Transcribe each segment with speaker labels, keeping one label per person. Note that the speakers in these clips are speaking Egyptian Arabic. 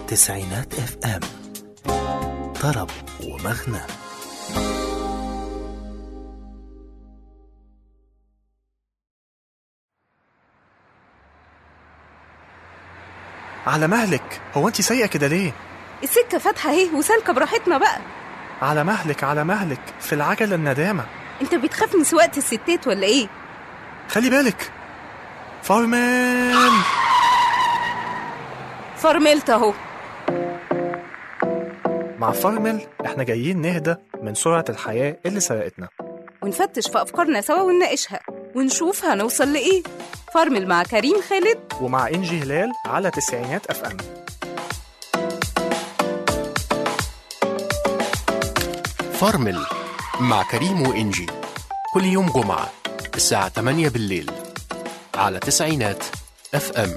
Speaker 1: تسعينات اف ام طرب ومغنى
Speaker 2: على مهلك هو انت سايقه كده ليه
Speaker 3: السكة فاتحة اهي وسالكة براحتنا بقى
Speaker 2: على مهلك على مهلك في العجله الندامه
Speaker 3: انت بتخاف من سواقة الستات ولا ايه؟
Speaker 2: خلي بالك فارمان
Speaker 3: فرملت اهو
Speaker 2: مع فارمل احنا جايين نهدى من سرعه الحياه اللي سرقتنا
Speaker 3: ونفتش في افكارنا سوا ونناقشها ونشوف هنوصل لايه فرمل مع كريم خالد
Speaker 2: ومع انجي هلال على تسعينات اف ام
Speaker 4: فرمل مع كريم وإنجي كل يوم جمعة الساعة 8 بالليل على تسعينات اف ام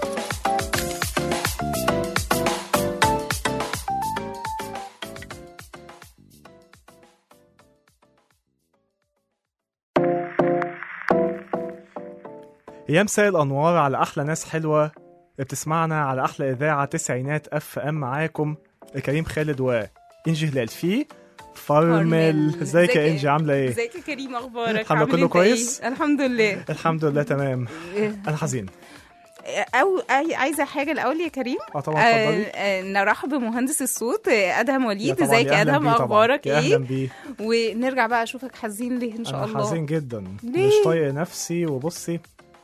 Speaker 2: يا مساء الانوار على احلى ناس حلوه بتسمعنا على احلى اذاعه تسعينات اف ام معاكم كريم خالد وانجي هلال في فارمل ازيك يا انجي عامله ايه
Speaker 3: ازيك يا كريم اخبارك
Speaker 2: الحمد
Speaker 3: عامل
Speaker 2: كله
Speaker 3: انت
Speaker 2: كويس؟
Speaker 3: إيه؟ الحمد لله
Speaker 2: الحمد لله تمام انا حزين
Speaker 3: او أي- عايزه حاجه الاول يا كريم
Speaker 2: اه طبعا اتفضلي
Speaker 3: آه، آه، نرحب بمهندس الصوت آه، ادهم
Speaker 2: يا
Speaker 3: وليد
Speaker 2: طبعاً،
Speaker 3: ازيك
Speaker 2: يا
Speaker 3: يا
Speaker 2: أهلاً
Speaker 3: ادهم
Speaker 2: بيه طبعاً.
Speaker 3: اخبارك
Speaker 2: يا اهلا
Speaker 3: ايه
Speaker 2: بيه
Speaker 3: ونرجع بقى اشوفك حزين ليه ان شاء
Speaker 2: انا
Speaker 3: الله
Speaker 2: حزين جدا
Speaker 3: ليه؟
Speaker 2: مش طايق نفسي وبصي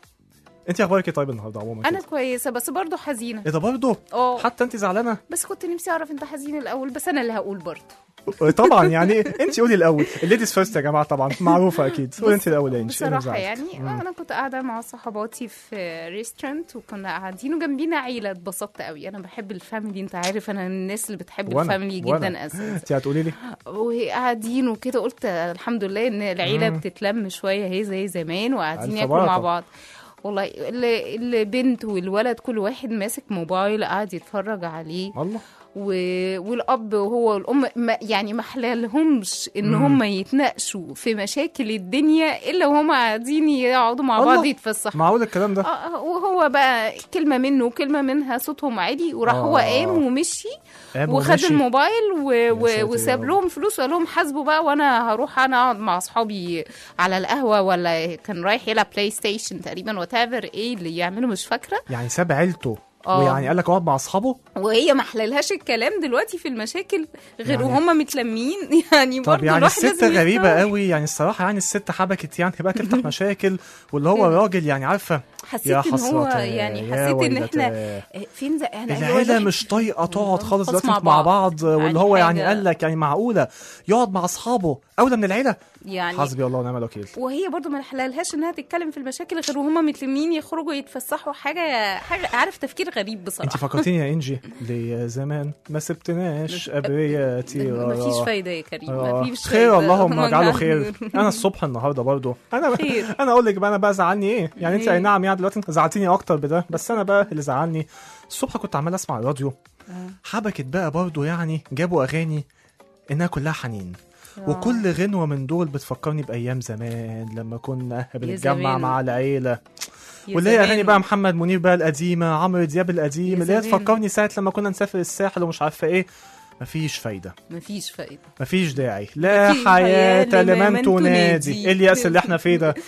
Speaker 2: انت اخبارك ايه طيب النهارده عموما
Speaker 3: انا
Speaker 2: كده؟
Speaker 3: كويسه بس برضه حزينه
Speaker 2: ايه ده برضه
Speaker 3: اه
Speaker 2: حتى انت زعلانه
Speaker 3: بس كنت نفسي اعرف انت حزين الاول بس انا اللي هقول برضه
Speaker 2: طبعا يعني انت قولي الاول الليديز فيرست يا جماعه طبعا معروفه اكيد قولي انت الاول يا انجي إيه اللي
Speaker 3: بصراحه
Speaker 2: مزعلك؟
Speaker 3: يعني
Speaker 2: مم.
Speaker 3: انا كنت قاعده مع صحباتي في ريستورانت وكنا قاعدين وجنبينا عيله اتبسطت قوي انا بحب الفاميلي انت عارف انا من الناس اللي بتحب
Speaker 2: وأنا-
Speaker 3: الفاميلي
Speaker 2: وأنا.
Speaker 3: جدا اساسا
Speaker 2: انت هتقولي لي
Speaker 3: وهي قاعدين وكده قلت الحمد لله ان العيله
Speaker 2: مم.
Speaker 3: بتتلم شويه هي زي زمان وقاعدين
Speaker 2: ألف
Speaker 3: ياكلوا مع
Speaker 2: بركة.
Speaker 3: بعض والله ال- البنت والولد كل واحد ماسك موبايل قاعد يتفرج عليه
Speaker 2: الله
Speaker 3: و... والاب وهو والام ما يعني ما حلالهمش ان
Speaker 2: مم.
Speaker 3: هم يتناقشوا في مشاكل الدنيا الا وهم قاعدين يقعدوا مع
Speaker 2: الله.
Speaker 3: بعض يتفسحوا
Speaker 2: معقول الكلام ده
Speaker 3: آه، آه، وهو بقى كلمه منه وكلمه منها صوتهم عالي وراح هو
Speaker 2: آه.
Speaker 3: قام ومشي
Speaker 2: قام
Speaker 3: وخد
Speaker 2: ومشي.
Speaker 3: الموبايل و... و...
Speaker 2: ساتر يا
Speaker 3: وساب
Speaker 2: رب.
Speaker 3: لهم فلوس وقال لهم حاسبوا بقى وانا هروح انا اقعد مع اصحابي على القهوه ولا كان رايح يلعب بلاي ستيشن تقريبا وات ايه اللي يعمله مش فاكره
Speaker 2: يعني ساب عيلته
Speaker 3: آه.
Speaker 2: ويعني قال لك اقعد مع اصحابه
Speaker 3: وهي ما حللهاش الكلام دلوقتي في المشاكل غير
Speaker 2: يعني-
Speaker 3: وهم متلمين يعني
Speaker 2: طب
Speaker 3: برضه
Speaker 2: يعني
Speaker 3: الواحد
Speaker 2: الست
Speaker 3: لازم
Speaker 2: غريبة
Speaker 3: يختار.
Speaker 2: قوي يعني الصراحة يعني الست حبكت يعني بقى تفتح مشاكل واللي هو راجل يعني عارفة
Speaker 3: حسيت
Speaker 2: يا
Speaker 3: ان هو
Speaker 2: حسرة
Speaker 3: يعني
Speaker 2: يا
Speaker 3: حسيت ان احنا
Speaker 2: ويلتاه.
Speaker 3: فين زي يعني
Speaker 2: العيلة مش طايقة تقعد خالص
Speaker 3: خلاص
Speaker 2: دلوقتي
Speaker 3: مع
Speaker 2: مع
Speaker 3: بعض.
Speaker 2: بعض واللي
Speaker 3: يعني
Speaker 2: هو يعني
Speaker 3: حاجة-
Speaker 2: قال لك يعني معقولة يقعد مع أصحابه أولى من العيلة
Speaker 3: يعني
Speaker 2: حسبي الله ونعم الوكيل
Speaker 3: وهي برضو ما حلالهاش انها تتكلم في المشاكل غير وهم متلمين يخرجوا يتفسحوا حاجه حاجه عارف تفكير غريب
Speaker 2: انت
Speaker 3: بصراحه
Speaker 2: فكرتيني يا انجي ليه زمان ما سبتناش ابرياتي
Speaker 3: مفيش
Speaker 2: اه.
Speaker 3: فايده يا كريم
Speaker 2: آه.
Speaker 3: مفيش
Speaker 2: خير
Speaker 3: فايدة.
Speaker 2: اللهم
Speaker 3: هما
Speaker 2: اجعله
Speaker 3: قاعدين
Speaker 2: خير
Speaker 3: يقولوا.
Speaker 2: انا الصبح النهارده برضو انا
Speaker 3: خير.
Speaker 2: انا اقول لك بقى انا بقى زعلني ايه يعني انت
Speaker 3: إيه؟
Speaker 2: اي نعم يعني دلوقتي انت زعلتيني اكتر بده بس انا بقى اللي زعلني الصبح كنت عمال اسمع الراديو حبكت بقى برضو يعني جابوا اغاني انها كلها حنين وكل غنوة من دول بتفكرني بأيام زمان لما كنا بنتجمع
Speaker 3: زمان.
Speaker 2: مع العيلة
Speaker 3: يا
Speaker 2: واللي هي
Speaker 3: زمان.
Speaker 2: أغاني بقى محمد منير بقى القديمة عمرو دياب القديم
Speaker 3: يا
Speaker 2: اللي هي
Speaker 3: زمان.
Speaker 2: تفكرني ساعة لما كنا نسافر الساحل ومش عارفة إيه مفيش فايدة
Speaker 3: مفيش فايده
Speaker 2: مفيش داعي لا
Speaker 3: مفيش
Speaker 2: حياة
Speaker 3: حياة
Speaker 2: لمن
Speaker 3: لمن
Speaker 2: تنادي
Speaker 3: تنادي.
Speaker 2: ايه اليأس اللي احنا فيه ده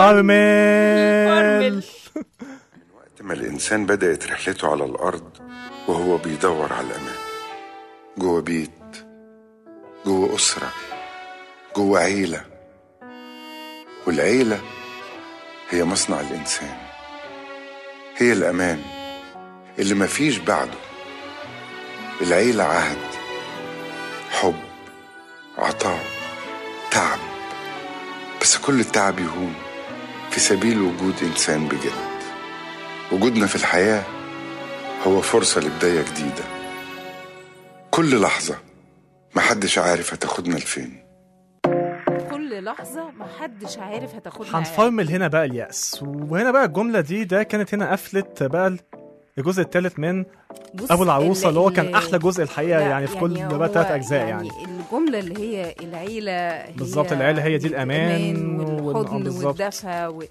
Speaker 3: فرمل.
Speaker 2: فارمل
Speaker 5: وقت ما الإنسان بدأت رحلته على الأرض وهو بيدور على الأمان جوه بيت جوه أسرة جوه عيلة والعيلة هي مصنع الإنسان هي الأمان اللي مفيش بعده العيلة عهد حب عطاء تعب بس كل التعب يهون في سبيل وجود إنسان بجد وجودنا في الحياة هو فرصة لبداية جديدة كل لحظة محدش عارف هتاخدنا لفين
Speaker 3: كل لحظه محدش عارف هتاخدها
Speaker 2: هنفرمل هنا بقى اليأس وهنا بقى الجملة دي ده كانت هنا قفلت بقى الجزء الثالث من
Speaker 3: بص،
Speaker 2: ابو العروسه اللي هو
Speaker 3: ال-
Speaker 2: كان احلى جزء الحقيقه
Speaker 3: لا،
Speaker 2: يعني في كل
Speaker 3: هو
Speaker 2: بقى ثلاث اجزاء يعني
Speaker 3: الجمله اللي هي العيله هي
Speaker 2: بالظبط، العيلة هي دي الأمان وال- آه،
Speaker 3: والحضن
Speaker 2: بالظبط.
Speaker 3: والدفى و...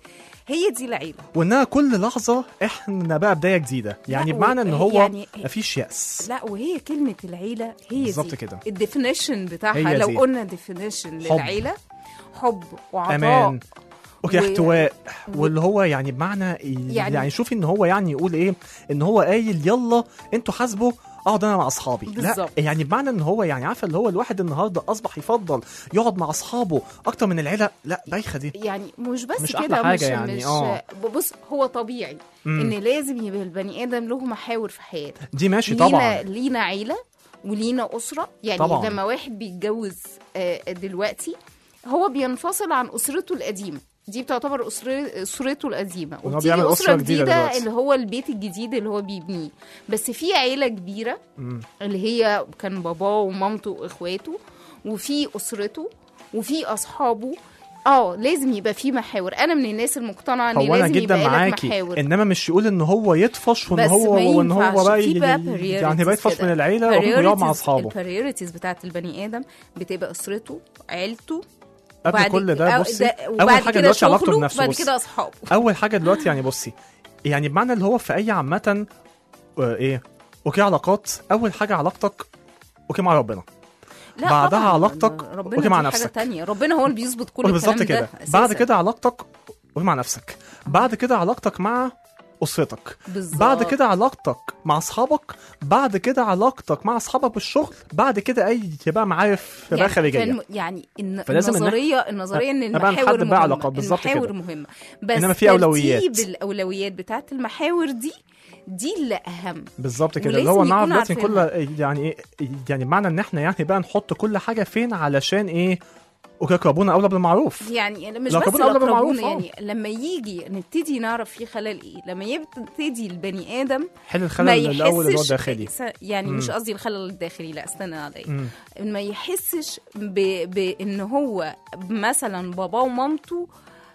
Speaker 3: هي دي العيله
Speaker 2: وانها كل لحظه احنا بقى بدايه جديده يعني
Speaker 3: لا،
Speaker 2: بمعنى ان
Speaker 3: و-
Speaker 2: هو
Speaker 3: يعني-
Speaker 2: مفيش يأس
Speaker 3: لا وهي كلمه العيله هي
Speaker 2: بالظبط
Speaker 3: دي
Speaker 2: كده.
Speaker 3: الديفينيشن بتاعها
Speaker 2: هي
Speaker 3: لو
Speaker 2: دي.
Speaker 3: قلنا ديفينيشن للعيله حب وعطاء
Speaker 2: امان اوكي
Speaker 3: و-
Speaker 2: احتواء
Speaker 3: و-
Speaker 2: واللي هو يعني بمعنى يعني,
Speaker 3: يعني-
Speaker 2: يعني شوفي ان هو يعني يقول ايه ان هو قايل يلا انتوا حاسبوا اقعد انا مع اصحابي لا
Speaker 3: بالظبط.
Speaker 2: يعني بمعنى ان هو يعني عارفه اللي هو الواحد النهارده اصبح يفضل يقعد مع اصحابه اكتر من العيله لا بايخه دي
Speaker 3: يعني مش بس
Speaker 2: مش
Speaker 3: كده
Speaker 2: أحلى حاجة
Speaker 3: مش
Speaker 2: يعني،
Speaker 3: مش
Speaker 2: آه.
Speaker 3: بص هو طبيعي
Speaker 2: مم.
Speaker 3: ان لازم يبقى البني ادم له محاور في حياته
Speaker 2: دي ماشي
Speaker 3: لينا
Speaker 2: طبعا
Speaker 3: لينا عيله ولينا اسره يعني
Speaker 2: طبعاً.
Speaker 3: طبعا. لما واحد بيتجوز آه، دلوقتي هو بينفصل عن اسرته القديمه دي بتعتبر أسر- اسرته القديمه
Speaker 2: وإن هو
Speaker 3: وبتيجي
Speaker 2: بيعمل أسرة
Speaker 3: اسره
Speaker 2: جديدة
Speaker 3: جديده
Speaker 2: دلوقتي.
Speaker 3: اللي هو البيت الجديد اللي هو بيبنيه بس في عيله كبيره
Speaker 2: مم.
Speaker 3: اللي هي كان باباه ومامته واخواته وفي اسرته وفي اصحابه اه لازم يبقى في محاور انا من الناس المقتنعه ان
Speaker 2: هو انا
Speaker 3: لازم
Speaker 2: جدا
Speaker 3: يبقى لك
Speaker 2: معاكي
Speaker 3: محاور
Speaker 2: انما مش يقول ان هو يطفش وان
Speaker 3: بس
Speaker 2: هو
Speaker 3: ما
Speaker 2: وان هو
Speaker 3: ينفعش.
Speaker 2: بقى
Speaker 3: في
Speaker 2: ي-
Speaker 3: بقى
Speaker 2: يعني بقى
Speaker 3: priorities
Speaker 2: يطفش
Speaker 3: كده.
Speaker 2: من العيله ويقعد مع
Speaker 3: priorities-
Speaker 2: اصحابه
Speaker 3: البريوريتيز بتاعت البني ادم بتبقى اسرته عيلته
Speaker 2: قبل
Speaker 3: وبعد
Speaker 2: كل ده
Speaker 3: أو-
Speaker 2: بصي اول
Speaker 3: وبعد
Speaker 2: حاجه
Speaker 3: كده
Speaker 2: دلوقتي علاقته
Speaker 3: شغله،
Speaker 2: بنفسه
Speaker 3: بعد
Speaker 2: بصي.
Speaker 3: كده اصحابه
Speaker 2: اول حاجه دلوقتي يعني بصي يعني بمعنى اللي هو في اي عامه آه، ايه اوكي علاقات اول حاجه علاقتك اوكي مع ربنا
Speaker 3: لا
Speaker 2: بعدها
Speaker 3: طبعاً،
Speaker 2: علاقتك
Speaker 3: ربنا
Speaker 2: أوكي مع
Speaker 3: دي حاجه
Speaker 2: نفسك.
Speaker 3: تانية ربنا هو اللي بيظبط كل
Speaker 2: بالظبط
Speaker 3: الكلام
Speaker 2: كده
Speaker 3: ده
Speaker 2: بعد
Speaker 3: أساساً.
Speaker 2: كده علاقتك اوكي مع نفسك بعد كده علاقتك مع اسرتك
Speaker 3: بالظبط.
Speaker 2: بعد كده علاقتك مع اصحابك بعد كده علاقتك مع اصحابك بالشغل بعد كده اي بقى معارف بقى خارجيه
Speaker 3: كان- يعني إن
Speaker 2: فلازم إن
Speaker 3: النظريه النظريه ان
Speaker 2: نبقى
Speaker 3: المحاور
Speaker 2: نحدد بقى
Speaker 3: مهمه
Speaker 2: علاقات، بالظبط كده.
Speaker 3: المحاور مهمه بس
Speaker 2: إنما في أولويات.
Speaker 3: ترتيب الاولويات بتاعت المحاور دي دي اللي اهم
Speaker 2: بالظبط كده
Speaker 3: ولازم
Speaker 2: اللي هو نعرف
Speaker 3: يكون
Speaker 2: دلوقتي كل
Speaker 3: عارفينها.
Speaker 2: يعني ايه يعني معنى ان احنا يعني بقى نحط كل حاجه فين علشان ايه اوكي ربنا اولى بالمعروف
Speaker 3: يعني مش
Speaker 2: لو
Speaker 3: بس
Speaker 2: ربنا أولى
Speaker 3: الأقربون،
Speaker 2: بالمعروف، آه.
Speaker 3: يعني لما يجي نبتدي نعرف فيه خلل ايه لما يبتدي البني ادم
Speaker 2: حل
Speaker 3: ما
Speaker 2: الخلل الاول اللي هو
Speaker 3: يحسش
Speaker 2: الداخلي
Speaker 3: س- يعني
Speaker 2: مم.
Speaker 3: مش قصدي الخلل الداخلي لا استنى عليا
Speaker 2: مم.
Speaker 3: ما يحسش ب... بان هو مثلا باباه ومامته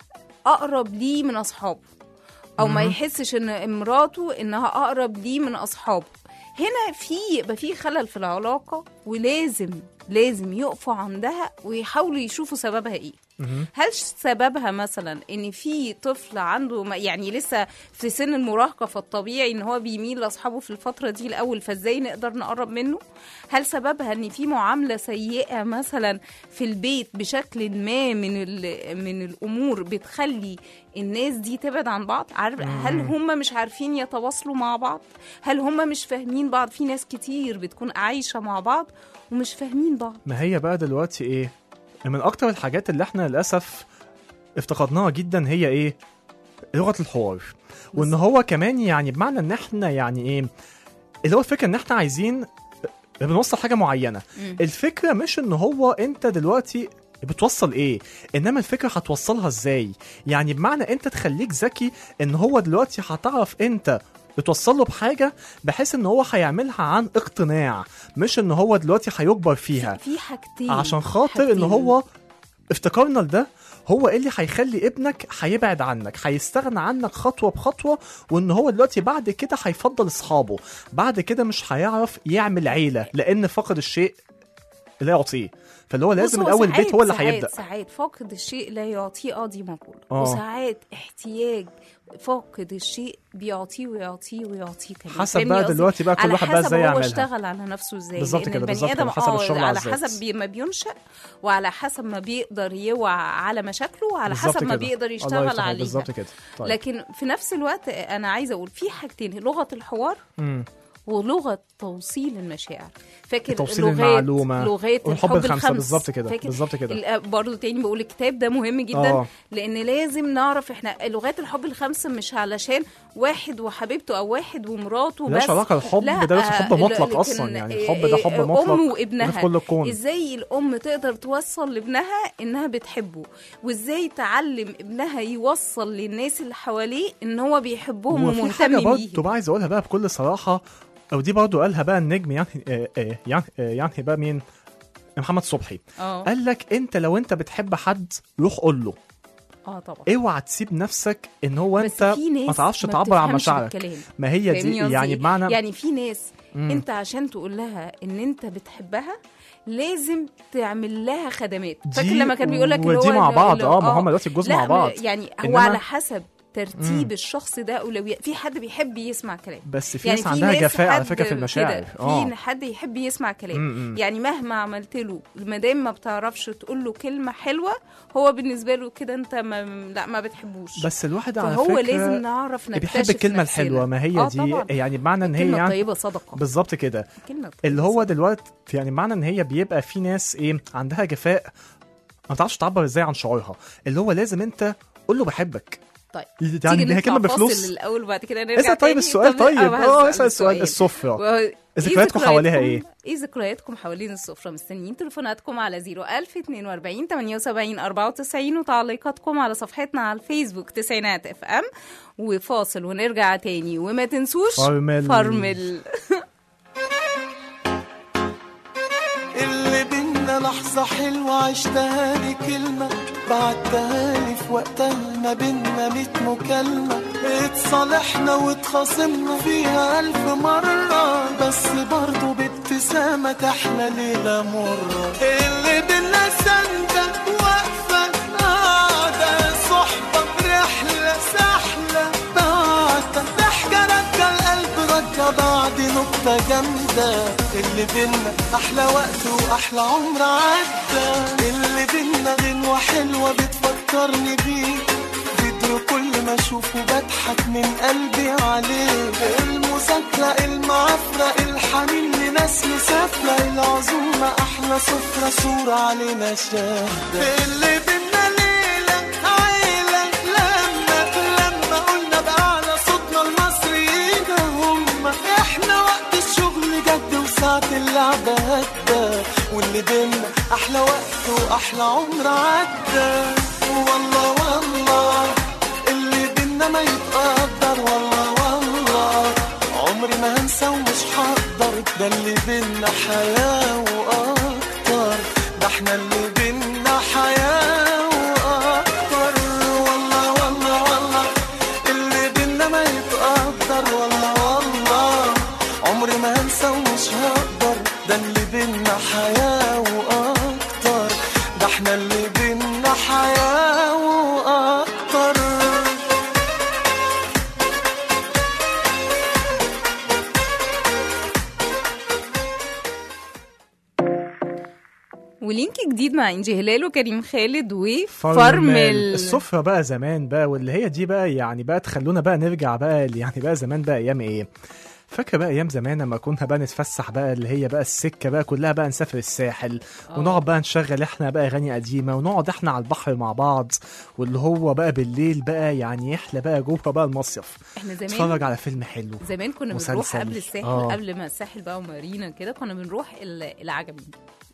Speaker 3: اقرب ليه من اصحابه او ما
Speaker 2: مم.
Speaker 3: يحسش ان مراته انها اقرب ليه من اصحابه هنا في يبقى في خلل في العلاقه ولازم لازم يقفوا عندها ويحاولوا يشوفوا سببها ايه
Speaker 2: مهم.
Speaker 3: هل سببها مثلا ان في طفل عنده م- يعني لسه في سن المراهقه فالطبيعي ان هو بيميل لاصحابه في الفتره دي الاول فازاي نقدر نقرب منه هل سببها ان في معامله سيئه مثلا في البيت بشكل ما من ال- من الامور بتخلي الناس دي تبعد عن بعض عارف هل هم مش عارفين يتواصلوا مع بعض هل هم مش فاهمين بعض في ناس كتير بتكون عايشه مع بعض ومش فاهمين بعض
Speaker 2: ما هي بقى دلوقتي ايه من اكتر الحاجات اللي احنا للاسف افتقدناها جدا هي ايه لغه الحوار وان هو كمان يعني بمعنى ان احنا يعني ايه اللي هو الفكره ان احنا عايزين بنوصل حاجه معينه
Speaker 3: مم.
Speaker 2: الفكره مش ان هو انت دلوقتي بتوصل ايه انما الفكره هتوصلها ازاي يعني بمعنى انت تخليك ذكي ان هو دلوقتي هتعرف انت بتوصل له بحاجه بحيث ان هو هيعملها عن اقتناع مش ان هو دلوقتي هيجبر فيها
Speaker 3: في حاجتين
Speaker 2: عشان خاطر ان
Speaker 3: حاجتين.
Speaker 2: هو افتكارنا لده هو إيه اللي هيخلي ابنك هيبعد عنك هيستغنى عنك خطوه بخطوه وان هو دلوقتي بعد كده هيفضل اصحابه بعد كده مش هيعرف يعمل عيله لان فقد الشيء لا يعطيه فاللي هو لازم
Speaker 3: بص،
Speaker 2: الاول
Speaker 3: ساعات-
Speaker 2: البيت هو اللي
Speaker 3: ساعات-
Speaker 2: هيبدا
Speaker 3: ساعات فاقد الشيء لا يعطيه اه دي مقولة
Speaker 2: آه.
Speaker 3: وساعات احتياج فاقد الشيء بيعطيه ويعطيه ويعطيه كمان
Speaker 2: حسب
Speaker 3: فاهمني
Speaker 2: بقى
Speaker 3: قصدي؟
Speaker 2: دلوقتي بقى كل
Speaker 3: على
Speaker 2: واحد بقى
Speaker 3: حسب
Speaker 2: ازاي
Speaker 3: هو
Speaker 2: يعملها.
Speaker 3: اشتغل على نفسه ازاي
Speaker 2: بالظبط
Speaker 3: لأن
Speaker 2: كده،
Speaker 3: البني
Speaker 2: بالظبط
Speaker 3: آدم
Speaker 2: كده، حسب
Speaker 3: آه
Speaker 2: الشغل
Speaker 3: على
Speaker 2: عزات.
Speaker 3: حسب بي- ما بينشأ وعلى حسب ما بيقدر يوعى على مشاكله وعلى
Speaker 2: بالظبط
Speaker 3: حسب ما
Speaker 2: كده.
Speaker 3: بيقدر
Speaker 2: الله
Speaker 3: يشتغل
Speaker 2: يفتح عليك،
Speaker 3: عليها
Speaker 2: بالظبط كده طيب.
Speaker 3: لكن في نفس الوقت انا عايزه اقول في حاجتين لغه الحوار
Speaker 2: مم.
Speaker 3: ولغه توصيل المشاعر فاكر
Speaker 2: توصيل
Speaker 3: لغات
Speaker 2: المعلومه
Speaker 3: لغات
Speaker 2: والحب
Speaker 3: الحب
Speaker 2: الخمسة،
Speaker 3: الخمس
Speaker 2: بالظبط كده،
Speaker 3: فاكر
Speaker 2: بالظبط كده.
Speaker 3: ال- برضه تاني بقول الكتاب ده مهم جدا
Speaker 2: آه.
Speaker 3: لان لازم نعرف احنا لغات الحب الخمسه مش علشان واحد وحبيبته او واحد ومراته بس
Speaker 2: ملهاش علاقه الحب
Speaker 3: لا،
Speaker 2: ده لسه حب
Speaker 3: آه،
Speaker 2: مطلق
Speaker 3: لكن
Speaker 2: اصلا يعني
Speaker 3: آه،
Speaker 2: الحب ده حب
Speaker 3: آه،
Speaker 2: مطلق
Speaker 3: ام
Speaker 2: وده
Speaker 3: وابنها
Speaker 2: في كل الكون
Speaker 3: ازاي الام تقدر توصل لابنها انها بتحبه وازاي تعلم ابنها يوصل للناس اللي حواليه ان هو بيحبهم
Speaker 2: وفي حاجه
Speaker 3: ومهتم
Speaker 2: برضه
Speaker 3: بيهم
Speaker 2: بقى عايز اقولها بقى بكل صراحه او دي برضه قالها بقى النجم يعني آه آه يعني آه يعني بقى مين محمد صبحي
Speaker 3: اه
Speaker 2: قال لك انت لو انت بتحب حد روح قول له
Speaker 3: اه طبعا
Speaker 2: اوعى تسيب نفسك ان هو
Speaker 3: بس
Speaker 2: انت
Speaker 3: في ناس
Speaker 2: ما تعرفش
Speaker 3: ما
Speaker 2: تعبر عن
Speaker 3: بتفهمش
Speaker 2: مشاعرك
Speaker 3: بالكلام.
Speaker 2: ما هي
Speaker 3: فاهمني
Speaker 2: دي
Speaker 3: قصدي
Speaker 2: يعني
Speaker 3: إيه؟
Speaker 2: بمعنى
Speaker 3: يعني في ناس
Speaker 2: مم.
Speaker 3: انت عشان تقول لها ان انت بتحبها لازم تعمل لها خدمات
Speaker 2: دي
Speaker 3: فاكر لما كان بيقول لك
Speaker 2: ودي مع بعض اه ما هم
Speaker 3: آه.
Speaker 2: دلوقتي الجوز
Speaker 3: لا
Speaker 2: مع بعض
Speaker 3: يعني هو
Speaker 2: إنما-
Speaker 3: على حسب ترتيب
Speaker 2: مم.
Speaker 3: الشخص ده اولويات في حد بيحب يسمع كلام
Speaker 2: بس في
Speaker 3: يعني
Speaker 2: ناس عندها جفاء على
Speaker 3: حد
Speaker 2: فكره في المشاعر
Speaker 3: كده، في
Speaker 2: اه
Speaker 3: حد يحب يسمع كلام
Speaker 2: م- م.
Speaker 3: يعني مهما عملت له ما دام ما بتعرفش تقول له كلمه حلوه هو بالنسبه له كده انت ما لا ما بتحبوش
Speaker 2: بس الواحد على
Speaker 3: فهو
Speaker 2: فكره
Speaker 3: لازم نعرف نكتشف
Speaker 2: بيحب الكلمه
Speaker 3: نفسنا.
Speaker 2: الحلوه ما هي
Speaker 3: آه
Speaker 2: دي
Speaker 3: طبعاً.
Speaker 2: يعني بمعنى ان هي
Speaker 3: الكلمه
Speaker 2: يعني
Speaker 3: الطيبه صدقه
Speaker 2: بالظبط كده
Speaker 3: الكلمة الطيبة
Speaker 2: اللي هو
Speaker 3: صدقة.
Speaker 2: دلوقتي يعني معنى ان هي بيبقى في ناس ايه عندها جفاء ما تعرفش تعبر ازاي عن شعورها اللي هو لازم انت قول له بحبك
Speaker 3: طيب
Speaker 2: يعني
Speaker 3: تيجي
Speaker 2: دي هي
Speaker 3: نطلع
Speaker 2: كلمه
Speaker 3: فاصل
Speaker 2: بفلوس
Speaker 3: الاول وبعد كده نرجع
Speaker 2: اسال طيب
Speaker 3: تاني.
Speaker 2: السؤال
Speaker 3: طب-
Speaker 2: طيب
Speaker 3: آه،
Speaker 2: اه
Speaker 3: هسأل
Speaker 2: اسال السؤال
Speaker 3: السؤال.
Speaker 2: السفره
Speaker 3: و- إيه
Speaker 2: ذكرياتكم حواليها إيه؟
Speaker 3: ايه ذكرياتكم حوالين السفرة مستنيين تليفوناتكم على 01000 42 78 94 وتعليقاتكم على صفحتنا على الفيسبوك تسعينات اف ام وفاصل ونرجع تاني وما تنسوش
Speaker 2: فرمل.
Speaker 3: فرمل
Speaker 6: اللي بينا لحظة حلوة عشتها لي كلمة بعتها لي في وقتها ما بينا ميت مكالمة اتصالحنا واتخاصمنا فيها ألف مرة بس برضه بابتسامة تحلى ليلة مرة اللي بينا سندة واقفة قاعدة صحبة برحلة سحلة بعتة ضحكة رجع القلب رجع بعد نكتة جامدة اللي بينا أحلى وقت وأحلى عمر عدى اللي بينا غنوة حلوة بتفكرني بيك فيديو كل ما أشوفه بضحك من قلبي عليه المذاكرة المعافرة الحنين لناس مسافرة العزومة أحلى سفرة صورة علينا شاهدة اللي بينا ليلة عيلة لما لما قلنا بأعلى صوتنا المصريين هم احنا وقت الشغل جد وساعة اللعبة هدى واللي بينا أحلى وقت وأحلى عمر عدى والله والله اللي بينا ما يتقدر والله والله عمري ما هنسى ومش هقدر ده اللي بينا حياة وأكتر ده احنا اللي بينا حياة وأكتر والله والله والله اللي بينا ما يتقدر والله والله عمري ما هنسى ومش هقدر ده اللي بينا حياة وأكتر ده احنا اللي بينا حياة وأكتر
Speaker 3: ولينك جديد مع انجي هلال وكريم خالد وفرمل
Speaker 2: السفرة بقى زمان بقى واللي هي دي بقى يعني بقى تخلونا بقى نرجع بقى ل- يعني بقى زمان بقى ايام ايه فاكره بقى ايام زمان لما كنا بقى نتفسح بقى اللي هي بقى السكه بقى كلها بقى نسافر الساحل ونقعد بقى نشغل احنا بقى اغاني قديمه ونقعد احنا على البحر مع بعض واللي هو بقى بالليل بقى يعني يحلى بقى جوه بقى المصيف
Speaker 3: احنا زمان
Speaker 2: نتفرج على فيلم حلو
Speaker 3: زمان كنا بنروح
Speaker 2: مسلسل.
Speaker 3: قبل الساحل
Speaker 2: آه.
Speaker 3: قبل ما الساحل بقى ومارينا كده كنا بنروح ال- العجمي